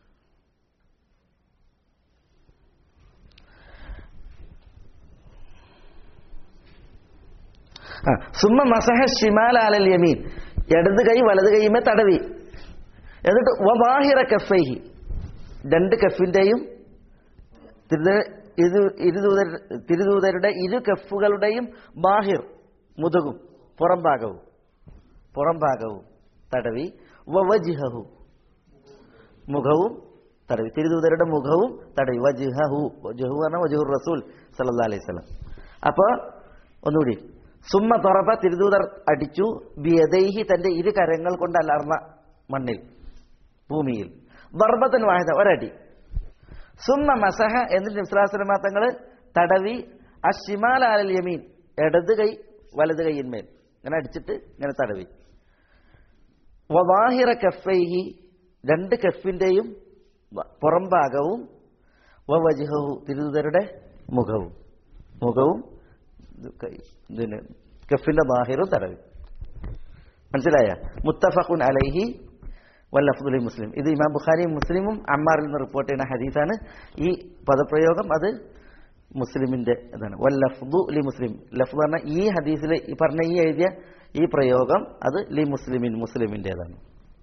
ആ, സുമ്മ മസഹ ഷിമാൽ അലൽ യമീൻ ഇടത് കൈ വലത് കൈമേ തടവി എന്നിട്ട് വബാഹിറ കഫൈഹി രണ്ട് കഫിന്റെയും തിരുത- ഇത് ഇരുദൂതർ തിരുദൂതരുടെ ഇരു കഫുകളുടെയും ബാഹിർ മുതുകും പുറം ഭാഗവും പുറം ഭാഗവും തടവി വവജിഹു മുഖവും തടവി തിരുദൂതരുടെ മുഖവും തടവി വജിഹു വജുഹു പറഞ്ഞ വജുഹുർ റസൂൽ സല്ലല്ലാഹു അലൈഹി വസല്ലം അപ്പോൾ ഒന്നുകൂടി സുമ്മ തുറപ്പ തിരുദൂതർ അടിച്ചു ബിയദൈഹി തന്റെ ഇരു കരങ്ങൾ കൊണ്ട് അലർന്ന മണ്ണിൽ ഭൂമിയിൽ ദർബത്തൻ വാഹിദ ഒരടി സുമ്മ മസഹ എന്നിട്ട് നിസ്ലാസ്ലമ തങ്ങൾ തടവി അഷിമാൽ അലൽ യമീൻ ഇടത് കൈ വലത് കൈയിന്മേൽ ഇങ്ങനെ അടിച്ചിട്ട് ഇങ്ങനെ തടവി വവാഹിറ കഫൈഹി രണ്ട് കഫിന്റെയും വ- പുറം ഭാഗവും വവജിഹു തിരുതരുടെ മുഖവും മുഖവും ഇത് കൈ- ഇതിന് കഫിന്റെ ബാഹിറും തടവി മനസ്സിലായ മുത്തഫഖുൻ അലൈഹി വല്ലഫുലി മുസ്ലിം ഇത് ഇമാം ബുഖാരിയും മുസ്ലിമും അമ്മാറിൽ നിന്ന് റിപ്പോർട്ട് ചെയ്യുന്ന ഹദീസാണ് ഈ പദപ്രയോഗം അത് മുസ്ലിമിന്റെ ഇതാണ് വല്ലഫ്ദു ലി മുസ്ലിം ലഫ് പറഞ്ഞ ഈ ഹദീസിൽ ഈ പറഞ്ഞ ഈ എഴുതിയ ഈ പ്രയോഗം അത് ലി മുസ്ലിമിൻ മുസ്ലിമിൻ്റെതാണ്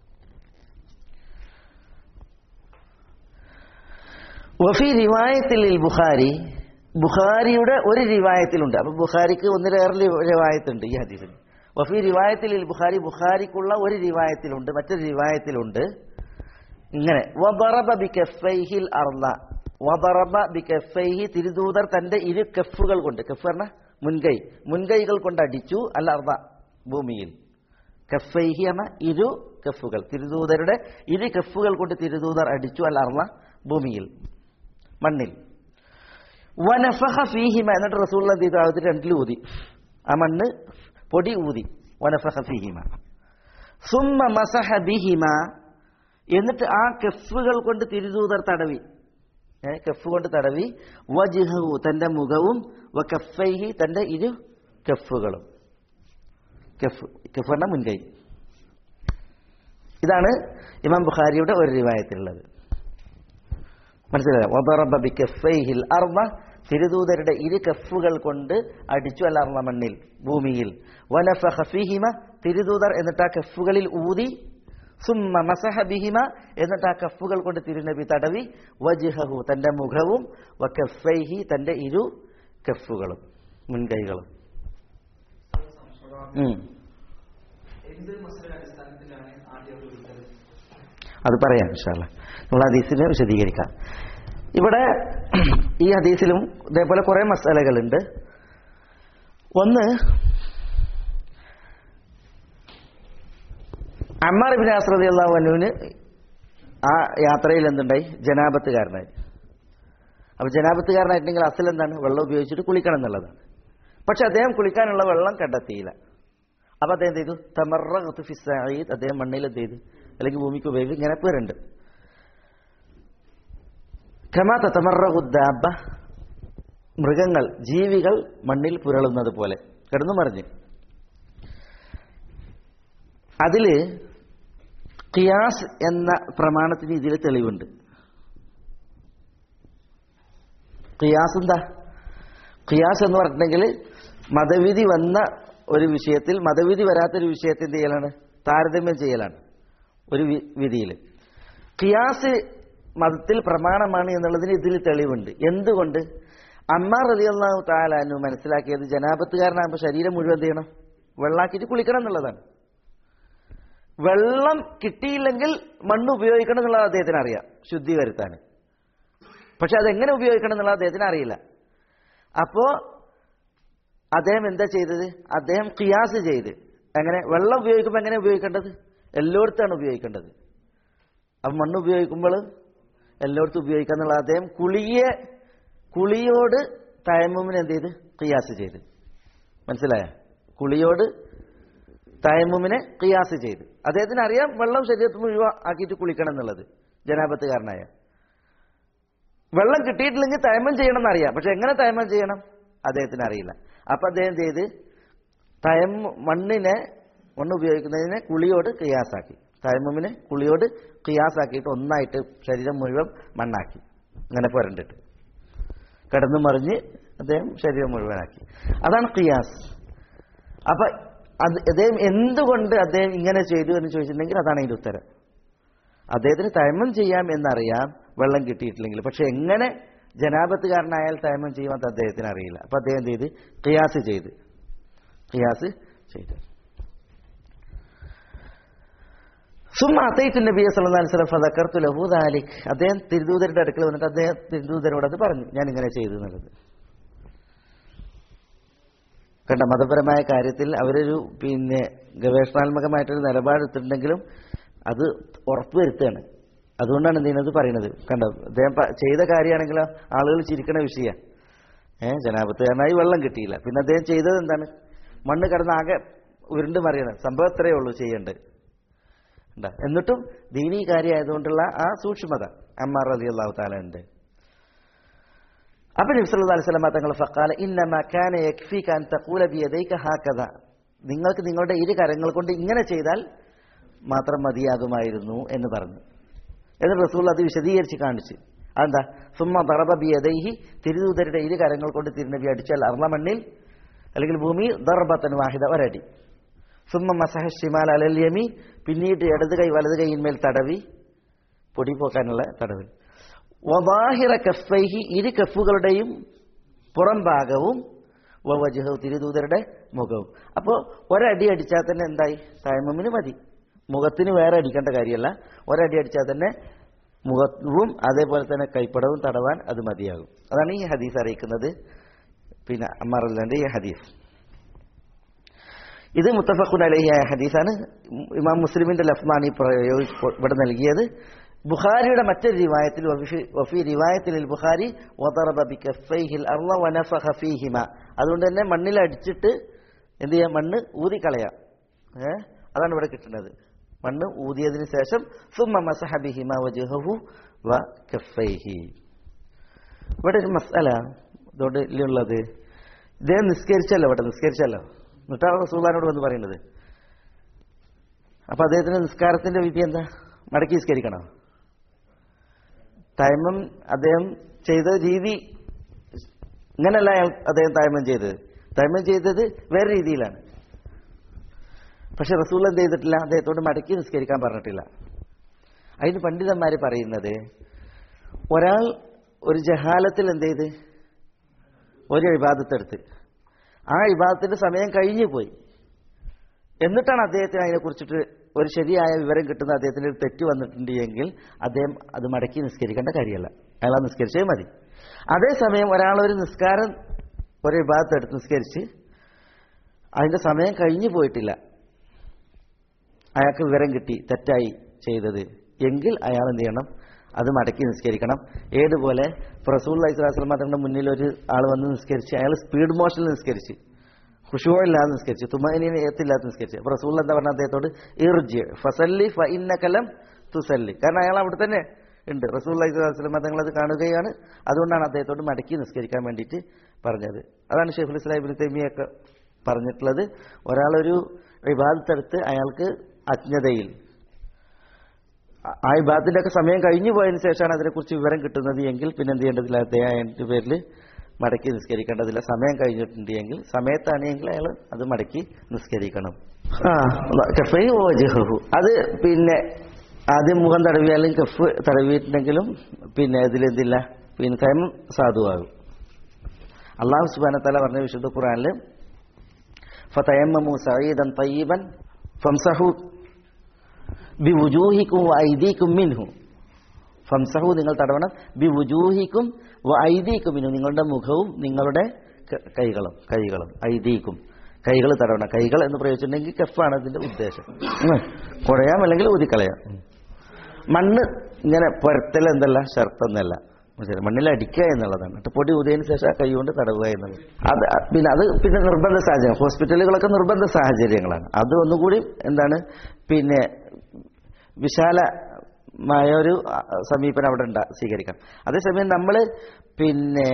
വഫി റിവായത്തിൽ ബുഖാരി ബുഖാരിയുടെ ഒരു റിവായത്തിലുണ്ട് അപ്പൊ ബുഖാരിക്ക് ഒന്നിലേറെ ലി- റിവായത്തുണ്ട് ഈ ഹദീസിൽ വഫി റിവായത്തിൽ ബുഖാരി ബുഖാരിക്കുള്ള ഒരു റിവായത്തിലുണ്ട് മറ്റൊരു റിവായത്തിലുണ്ട് ഇങ്ങനെ വബറബ ബികഫൈഹിൽ അർള വബറബ ബികഫൈഹി തിരുദൂതർ തന്റെ ഇരു കഫുകൾ കൊണ്ട് കഫ് പറഞ്ഞ മുൻകൈ മുൻകൈകൾ കൊണ്ട് അടിച്ചു അല്ല അർള ഭൂമിയിൽ കഫൈഹി എന്ന ഇരു കഫുകൾ തിരുദൂതരുടെ ഇരു കഫുകൾ കൊണ്ട് തിരുദൂതർ അടിച്ചു അല്ല അർള ഭൂമിയിൽ മണ്ണിൽ വനഫഹ ഫീഹിമ എന്നിട്ട് റസൂൽ എന്ത് ചെയ്തു അത് രണ്ടിൽ ഊതി ആ മണ്ണ് പൊടി ഊതി വനഫഹ ഫീഹിമ സുമ്മ മസഹ ബിഹിമ എന്നിട്ട് ആ കെഫുകൾ കൊണ്ട് തിരുദൂതർ തടവി ഏ, കെഫ് കൊണ്ട് തടവി വജിഹു തന്റെ മുഖവും വ കഫൈഹി തന്റെ ഇരു കെഫുകളും കെഫ് കെഫ് പറഞ്ഞ മുൻകൈ ഇതാണ് ഇമാം ബുഖാരിയുടെ ഒരു റിവായത്തിലുള്ളത് മനസ്സിലായോ വദറബ ബികഫൈഹിൽ അർള തിരുദൂതരുടെ ഇരു കഫുകൾ കൊണ്ട് അടിച്ചു അലർന്ന മണ്ണിൽ ഭൂമിയിൽ വനഫഖ ഫീഹിമ തിരുദൂതർ എന്നിട്ട് ആ കഫുകളിൽ ഊതി സുമ്മ മസഹ ബിഹിമ എന്നിട്ട് ആ കഫുകൾ കൊണ്ട് തിരുനബി തടവി വജിഹു തന്റെ മുഖവും വകഫൈഹി തന്റെ ഇരു കഫുകളും മുൻകൈകളും ഉം. അത് പറയാം ഇൻഷാല്ല നമ്മൾ ഹദീസിനെ വിശദീകരിക്കാം ഇവിടെ ഈ ഹദീസിലും ഇതേപോലെ കുറെ മസാലകളുണ്ട് ഒന്ന് അമ്മാർ ബിൻ ആസ്രതി അള്ളാഹുവിന് ആ യാത്രയിൽ എന്തുണ്ടായി ജനാപത്തുകാരനായി അപ്പൊ ജനാപത്തുകാരനായിട്ടുണ്ടെങ്കിൽ അസൽ എന്താണ് വെള്ളം ഉപയോഗിച്ചിട്ട് കുളിക്കണം എന്നുള്ളതാണ് പക്ഷെ അദ്ദേഹം കുളിക്കാനുള്ള വെള്ളം കണ്ടെത്തിയില്ല അപ്പൊ അദ്ദേഹം എന്ത് ചെയ്തു തമറ ഫിസായിദ് അദ്ദേഹം മണ്ണിൽ എന്ത് ചെയ്തു അല്ലെങ്കിൽ ഭൂമിക്ക് ഉപയോഗിക്കും ഇങ്ങനെ പേരുണ്ട് കമാ തമറ ഉദ്ദാബ മൃഗങ്ങൾ ജീവികൾ മണ്ണിൽ പുരളുന്നത് പോലെ കിടന്നു മറിഞ്ഞ് അതില് ഖിയാസ് എന്ന പ്രമാണത്തിന് ഇതിൽ തെളിവുണ്ട് ഖിയാസ് എന്താ ഖിയാസ് എന്ന് പറഞ്ഞിട്ടുണ്ടെങ്കിൽ മതവിധി വന്ന ഒരു വിഷയത്തിൽ മതവിധി വരാത്തൊരു വിഷയത്തിൽ എന്ത് ചെയ്യലാണ് താരതമ്യം ചെയ്യലാണ് ഒരു വിധിയിൽ ഖിയാസ് മതത്തിൽ പ്രമാണമാണ് എന്നുള്ളതിന് ഇതിൽ തെളിവുണ്ട് എന്തുകൊണ്ട് അമ്മാർ റളിയല്ലാഹു താലാനു മനസ്സിലാക്കിയത് ജനാപത്തുകാരനാകുമ്പോൾ ശരീരം മുഴുവൻ എന്ത് ചെയ്യണം വെള്ളാക്കിയിട്ട് കുളിക്കണം എന്നുള്ളതാണ് വെള്ളം കിട്ടിയില്ലെങ്കിൽ മണ്ണ് ഉപയോഗിക്കണം എന്നുള്ളത് അദ്ദേഹത്തിന് അറിയാം ശുദ്ധി വരുത്താൻ പക്ഷെ അതെങ്ങനെ ഉപയോഗിക്കണം എന്നുള്ളത് അദ്ദേഹത്തിന് അറിയില്ല അപ്പോ അദ്ദേഹം എന്താ ചെയ്തത് അദ്ദേഹം ഖിയാസ് ചെയ്ത് എങ്ങനെ വെള്ളം ഉപയോഗിക്കുമ്പോൾ എങ്ങനെ ഉപയോഗിക്കേണ്ടത് എല്ലായിടത്താണ് ഉപയോഗിക്കേണ്ടത് അപ്പം മണ്ണ് ഉപയോഗിക്കുമ്പോൾ എല്ലായിടത്തും ഉപയോഗിക്കുക എന്നുള്ള അദ്ദേഹം കുളിയെ കുളിയോട് തയമ്മുമിന് എന്ത് ചെയ്ത് ഖിയാസ് ചെയ്ത് മനസ്സിലായ കുളിയോട് തയമ്മുമിനെ ഖിയാസ് ചെയ്ത് അദ്ദേഹത്തിന് അറിയാം വെള്ളം ശരീരത്തിൽ മുഴുവൻ ആക്കിയിട്ട് കുളിക്കണം എന്നുള്ളത് ജനാപത്തുകാരനായ വെള്ളം കിട്ടിയിട്ടില്ലെങ്കിൽ തയമം ചെയ്യണം എന്നറിയാം പക്ഷെ എങ്ങനെ തയമം ചെയ്യണം അദ്ദേഹത്തിന് അറിയില്ല അപ്പൊ അദ്ദേഹം ചെയ്ത് തയം മണ്ണിനെ മണ്ണ് ഉപയോഗിക്കുന്നതിനെ കുളിയോട് ഖിയാസാക്കി തയമ്മിനെ കുളിയോട് ഖിയാസാക്കിയിട്ട് ഒന്നായിട്ട് ശരീരം മുഴുവൻ മണ്ണാക്കി അങ്ങനെ പുരണ്ടിട്ട് കിടന്നു മറിഞ്ഞ് അദ്ദേഹം ശരീരം മുഴുവനാക്കി അതാണ് ഖിയാസ് അപ്പൊ അത് അദ്ദേഹം എന്തുകൊണ്ട് അദ്ദേഹം ഇങ്ങനെ ചെയ്തു എന്ന് ചോദിച്ചിട്ടുണ്ടെങ്കിൽ അതാണ് അതിന്റെ ഉത്തരം അദ്ദേഹത്തിന് തയമം ചെയ്യാം എന്നറിയാം വെള്ളം കിട്ടിയിട്ടില്ലെങ്കിൽ പക്ഷെ എങ്ങനെ ജനാപത്തുകാരനായാൽ തയമം ചെയ്യുമെന്ന് അദ്ദേഹത്തിന് അറിയില്ല അപ്പൊ അദ്ദേഹം ചെയ്ത് ഖിയാസ് ചെയ്ത് ഖിയാസ് ചെയ്ത് സുമ്മ അത്തൈത്തു നബിയെ സല്ലല്ലാഹു അലൈഹി വസല്ലം ഫദക്കർതു ലഹു ദാലിക് അദ്ദേഹം തിരുദൂതരുടെ അടുക്കൽ വന്നിട്ട് അദ്ദേഹം തിരുദൂതരോട് അത് പറഞ്ഞു ഞാൻ ഇങ്ങനെ ചെയ്തു എന്നുള്ളത് കണ്ട മതപരമായ കാര്യത്തിൽ അവരൊരു പിന്നെ ഗവേഷണാത്മകമായിട്ടൊരു നിലപാടെടുത്തിട്ടുണ്ടെങ്കിലും അത് ഉറപ്പുവരുത്തുകയാണ് അതുകൊണ്ടാണ് എന്ത് ചെയ്യുന്നത് പറയുന്നത് കണ്ടോ അദ്ദേഹം പ- ചെയ്ത കാര്യമാണെങ്കിലോ ആളുകൾ ചിരിക്കണ വിഷയമാണ് ഏഹ് ജനാപത്തുകാരനായി വെള്ളം കിട്ടിയില്ല പിന്നെ അദ്ദേഹം ചെയ്തത് എന്താണ് മണ്ണ് കിടന്ന് ആകെ ഉരുണ്ട് മറിയണം സംഭവം ഇത്രയേ ഉള്ളൂ ചെയ്യേണ്ടത് ഉണ്ടാ. എന്നിട്ടും ദീനീ കാര്യമായതുകൊണ്ടുള്ള ആ സൂക്ഷ്മത അമ്മാർ റതി അള്ളാഹു താല ഉണ്ട് അപ്പൊ നബി സല്ലല്ലാഹു അലൈഹി വസല്ലം തങ്ങൾ ഫഖാല ഇന്നമാ കാന യക്ഫീക അൻ തഖൂല ബിയദൈക ഹാകദ നിങ്ങൾക്ക് നിങ്ങളുടെ ഇരു കരങ്ങൾ കൊണ്ട് ഇങ്ങനെ ചെയ്താൽ മാത്രം മതിയാകുമായിരുന്നു എന്ന് പറഞ്ഞു എന്നിട്ട് റസൂൽ അത് വിശദീകരിച്ച് കാണിച്ചു അതെന്താ സുമ്മ ദറബ ബിയദൈഹി തിരുദൂതരുടെ ഇരു കരങ്ങൾ കൊണ്ട് തിരുനബി അടിച്ചാൽ അർള മണ്ണിൽ അല്ലെങ്കിൽ ഭൂമി ദർബത്തൻ വാഹിദ ഒരടി സുമ്മ മസഹ ഷിമാൽ അലൽ യമീൻ പിന്നീട് ഇടത് കൈ വലത് കൈയിന്മേൽ തടവി പൊടി പോക്കാനുള്ള തടവിൽ വബാഹിറ കഫൈഹി ഇരു കഫുകളുടെയും പുറം ഭാഗവും വവജഹു തിരുദൂതരുടെ മുഖവും അപ്പോൾ ഒരടി അടിച്ചാൽ തന്നെ എന്തായി തയമമിന് മതി മുഖത്തിന് വേറെ അടിക്കേണ്ട കാര്യമല്ല ഒരടി അടിച്ചാൽ തന്നെ മുഖവും അതേപോലെ തന്നെ കൈപ്പടവും തടവാൻ അത് മതിയാകും അതാണ് ഈ ഹദീസ് അറിയിക്കുന്നത് പിന്നെ അമ്മാറല്ലാൻ്റെ ഈ ഹദീസ് ഇത് മുത്തഫഖുൻ അലഹിയായ ഹദീസാണ് ഇമാം മുസ്ലിമിന്റെ ലഫ്മാണ് ഈ പ്രയോഗി ഇവിടെ നൽകിയത് ബുഖാരിയുടെ മറ്റൊരു റിവായത്തിൽ വഫി- വഫി റിവായത്തിൽ ബുഖാരി വദറബ ബികഫൈഹിൽ അർള വനഫഖ ഫീഹിമ അതുകൊണ്ട് തന്നെ മണ്ണിൽ അടിച്ചിട്ട് എന്ത് ചെയ്യാം മണ്ണ് ഊതിക്കളയാം ഏ അതാണ് ഇവിടെ കിട്ടുന്നത് മണ്ണ് ഊതിയതിന് ശേഷം സുമ്മ മസഹ ബിഹിമ വജഹഹു വ കഫൈഹി ഇവിടെ ഒരു മസാല ഇതോട് ഉള്ളത് ഇദ്ദേഹം നിസ്കരിച്ചല്ലോ ഇവിടെ നിസ്കരിച്ചല്ലോ എന്നിട്ടാണ് റസൂലാനോട് വന്ന് പറയുന്നത് അപ്പൊ അദ്ദേഹത്തിന്റെ നിസ്കാരത്തിന്റെ വിധി എന്താ മടക്കി നിസ്കരിക്കണോ തൈമം അദ്ദേഹം ചെയ്ത രീതി ഇങ്ങനല്ല അയാൾ അദ്ദേഹം തൈമം ചെയ്തത് തൈമം ചെയ്തത് വേറെ രീതിയിലാണ് പക്ഷെ റസൂൽ എന്ത് ചെയ്തിട്ടില്ല അദ്ദേഹത്തോട് മടക്കി നിസ്കരിക്കാൻ പറഞ്ഞിട്ടില്ല അതിന് പണ്ഡിതന്മാർ പറയുന്നത് ഒരാൾ ഒരു ജഹാലത്തിൽ എന്ത് ചെയ്ത് ഒരു വിവാദത്തെടുത്ത് ആ വിവാദത്തിന്റെ സമയം കഴിഞ്ഞു പോയി എന്നിട്ടാണ് അദ്ദേഹത്തിന് അതിനെക്കുറിച്ചിട്ട് ഒരു ശരിയായ വിവരം കിട്ടുന്ന അദ്ദേഹത്തിന് ഒരു തെറ്റ് വന്നിട്ടുണ്ട് എങ്കിൽ അദ്ദേഹം അത് മടക്കി നിസ്കരിക്കേണ്ട കാര്യമല്ല അയാൾ ആ നിസ്കരിച്ചേ മതി അതേസമയം ഒരാൾ ഒരു നിസ്കാരം ഒരു വിഭാഗത്തെടുത്ത് നിസ്കരിച്ച് അതിന്റെ സമയം കഴിഞ്ഞു പോയിട്ടില്ല അയാൾക്ക് വിവരം കിട്ടി തെറ്റായി ചെയ്തത് എങ്കിൽ അയാൾ എന്ത് ചെയ്യണം അത് മടക്കി നിസ്കരിക്കണം ഏതുപോലെ പ്രസൂൽ അലൈഹിസ്ലാം തങ്ങളുടെ മുന്നിൽ ഒരു ആൾ വന്ന് നിസ്കരിച്ച് അയാൾ സ്പീഡ് മോഷനിൽ നിസ്കരിച്ച് ഖുഷൂ ഇല്ലാതെ നിസ്കരിച്ചു തുമൈനിനെ ഏത്തില്ലാതെ നിസ്കരിച്ചു അപ്പൊ റസൂൽ എന്താ പറഞ്ഞ അദ്ദേഹത്തോട് ഇർജി ഫസല്ലി ഫ ഇന്നകലം തുസല്ലി കാരണം അയാൾ അവിടെ തന്നെ ഉണ്ട് റസൂൽ അലൈഹിസ്ലാം തങ്ങൾ അത് കാണുകയാണ് അതുകൊണ്ടാണ് അദ്ദേഹത്തോട് മടക്കി നിസ്കരിക്കാൻ വേണ്ടിയിട്ട് പറഞ്ഞത് അതാണ് ഷെയ്ഖുൽ ഇസ്ലാം ഇബ്നു തൈമിയൊക്കെ പറഞ്ഞിട്ടുള്ളത് ഒരാളൊരു വിവാദത്തെടുത്ത് അയാൾക്ക് അജ്ഞതയിൽ ആ- ആ വിഭാഗത്തിന്റെ ഒക്കെ സമയം കഴിഞ്ഞു പോയതിനു ശേഷമാണ് അതിനെക്കുറിച്ച് വിവരം കിട്ടുന്നത് എങ്കിൽ പിന്നെ എന്ത് ചെയ്യേണ്ടതില്ല അദ്ദേഹം അതിന്റെ പേരിൽ മടക്കി നിസ്കരിക്കേണ്ടതില്ല സമയം കഴിഞ്ഞിട്ടുണ്ട് എങ്കിൽ സമയത്താണ് എങ്കിൽ അയാൾ അത് മടക്കി നിസ്കരിക്കണം ആ, കഫൈ വജ്ഹുഹു. അത് പിന്നെ ആദ്യം മുഖം തടവിയാലും കഫ് തടവിയിട്ടുണ്ടെങ്കിലും പിന്നെ ഇതിലെന്തില്ല പിന്നെ തൈമം സാധുവാകും അള്ളാഹു സുബാന തല പറഞ്ഞ വിശുദ്ധ ഖുറാനിൽ ഫതയമ്മു സഈദൻ തയ്യിബൻ ഫംസഹു ബിവുജൂഹിക്കും ഐദീക്കും മിൻഹു ഫംസഹു നിങ്ങൾ തടവണം ബിവുജൂഹിക്കും ഐദീക്കും മിൻഹു നിങ്ങളുടെ മുഖവും നിങ്ങളുടെ ക- കൈകളും കൈകളും ഐദീക്കും കൈകൾ തടവണം കൈകൾ എന്ന് പ്രയോഗിച്ചിട്ടുണ്ടെങ്കിൽ കഫാണ് അതിന്റെ ഉദ്ദേശം ഉം. കുഴയാം അല്ലെങ്കിൽ ഊതിക്കളയാം ഉം. മണ്ണ് ഇങ്ങനെ പുരത്തൽ എന്തല്ല ഷർത്തൊന്നല്ല മനസ്സിലായോ? മണ്ണിൽ അടിക്കുക എന്നുള്ളതാണ് എന്നിട്ട് പൊടി ഊതിയതിന് ശേഷം ആ കൈ കൊണ്ട് തടവുക എന്നുള്ളത് അത് പിന്നെ അത് പിന്നെ നിർബന്ധ സാഹചര്യം ഹോസ്പിറ്റലുകളൊക്കെ നിർബന്ധ സാഹചര്യങ്ങളാണ് അത് ഒന്നുകൂടി എന്താണ് പിന്നെ വിശാലമായ ഒരു ആ, സമീപനം അവിടെ ഉണ്ടാ സ്വീകരിക്കാം അതേസമയം നമ്മൾ പിന്നെ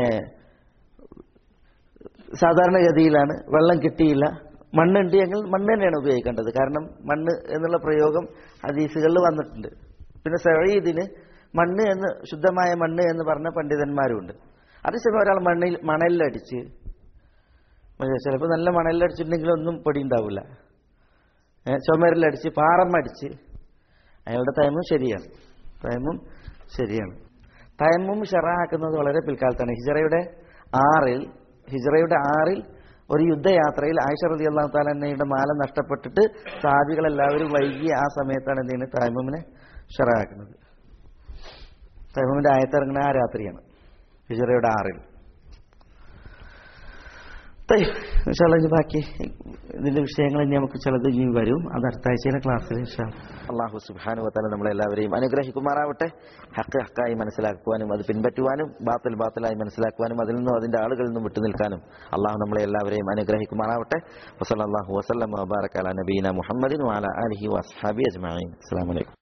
സാധാരണഗതിയിലാണ് വെള്ളം കിട്ടിയില്ല മണ്ണുണ്ട് എങ്കിൽ മണ്ണ് തന്നെയാണ് ഉപയോഗിക്കേണ്ടത് കാരണം മണ്ണ് എന്നുള്ള പ്രയോഗം ഹദീസുകളിൽ വന്നിട്ടുണ്ട് പിന്നെ സഴീദിന് മണ്ണ് എന്ന് ശുദ്ധമായ മണ്ണ് എന്ന് പറഞ്ഞ പണ്ഡിതന്മാരുണ്ട് അതേസമയം ഒരാൾ മണ്ണിൽ മണലിലടിച്ച് ചിലപ്പോൾ നല്ല മണലിലടിച്ചിട്ടുണ്ടെങ്കിൽ ഒന്നും പൊടി ഉണ്ടാവില്ല ഏ, ചുമരിലടിച്ച് പാറമടിച്ച് അയാളുടെ തയമ്മും ശരിയാണ് തയമ്മും ശരിയാണ് തയമ്മും ഷെറാക്കുന്നത് വളരെ പിൽക്കാലത്താണ് ഹിജറയുടെ ആറിൽ ഹിജറയുടെ ആറിൽ ഒരു യുദ്ധയാത്രയിൽ ആയിഷ റതി അള്ളാഹു താലയുടെ മാല നഷ്ടപ്പെട്ടിട്ട് സാധികളെല്ലാവരും വൈകി ആ സമയത്താണ് എന്ത് ചെയ്യുന്നത് തയമ്മിനെ ഷെറാക്കുന്നത് തയമ്മിന്റെ ആയത്തിറങ്ങുന്ന ആ രാത്രിയാണ് ഹിജറയുടെ ആറിൽ തയ്യ്. ഇൻഷാ അല്ലാ ഇനി ബാക്കി ഇതിന്റെ വിഷയങ്ങൾ ഇനി നമുക്ക് ചിലത് ഇനി വരും അത് അടുത്ത ആഴ്ചയിലെ ക്ലാസ്സിൽ ഇൻഷാ അല്ലാ. അള്ളാഹു സുബ്ഹാനഹു വതആല നമ്മളെല്ലാവരെയും അനുഗ്രഹിക്കുമാറാവട്ടെ ഹക്ക് ഹക്കായി മനസ്സിലാക്കുവാനും അത് പിൻപറ്റുവാനും ബാത്തിൽ ബാത്തിലായി മനസ്സിലാക്കുവാനും അതിൽ നിന്നും അതിന്റെ ആളുകളിൽ നിന്നും വിട്ടു നിൽക്കാനും അള്ളാഹു നമ്മളെ എല്ലാവരെയും അനുഗ്രഹിക്കുമാറാവട്ടെ വസല്ലല്ലാഹു വസല്ലം വബാറക അലാ നബീന മുഹമ്മദിൻ വഅലാ ആലിഹി വഅസ്ഹാബി അജ്മഈൻ അസ്സലാമു അലൈക്കും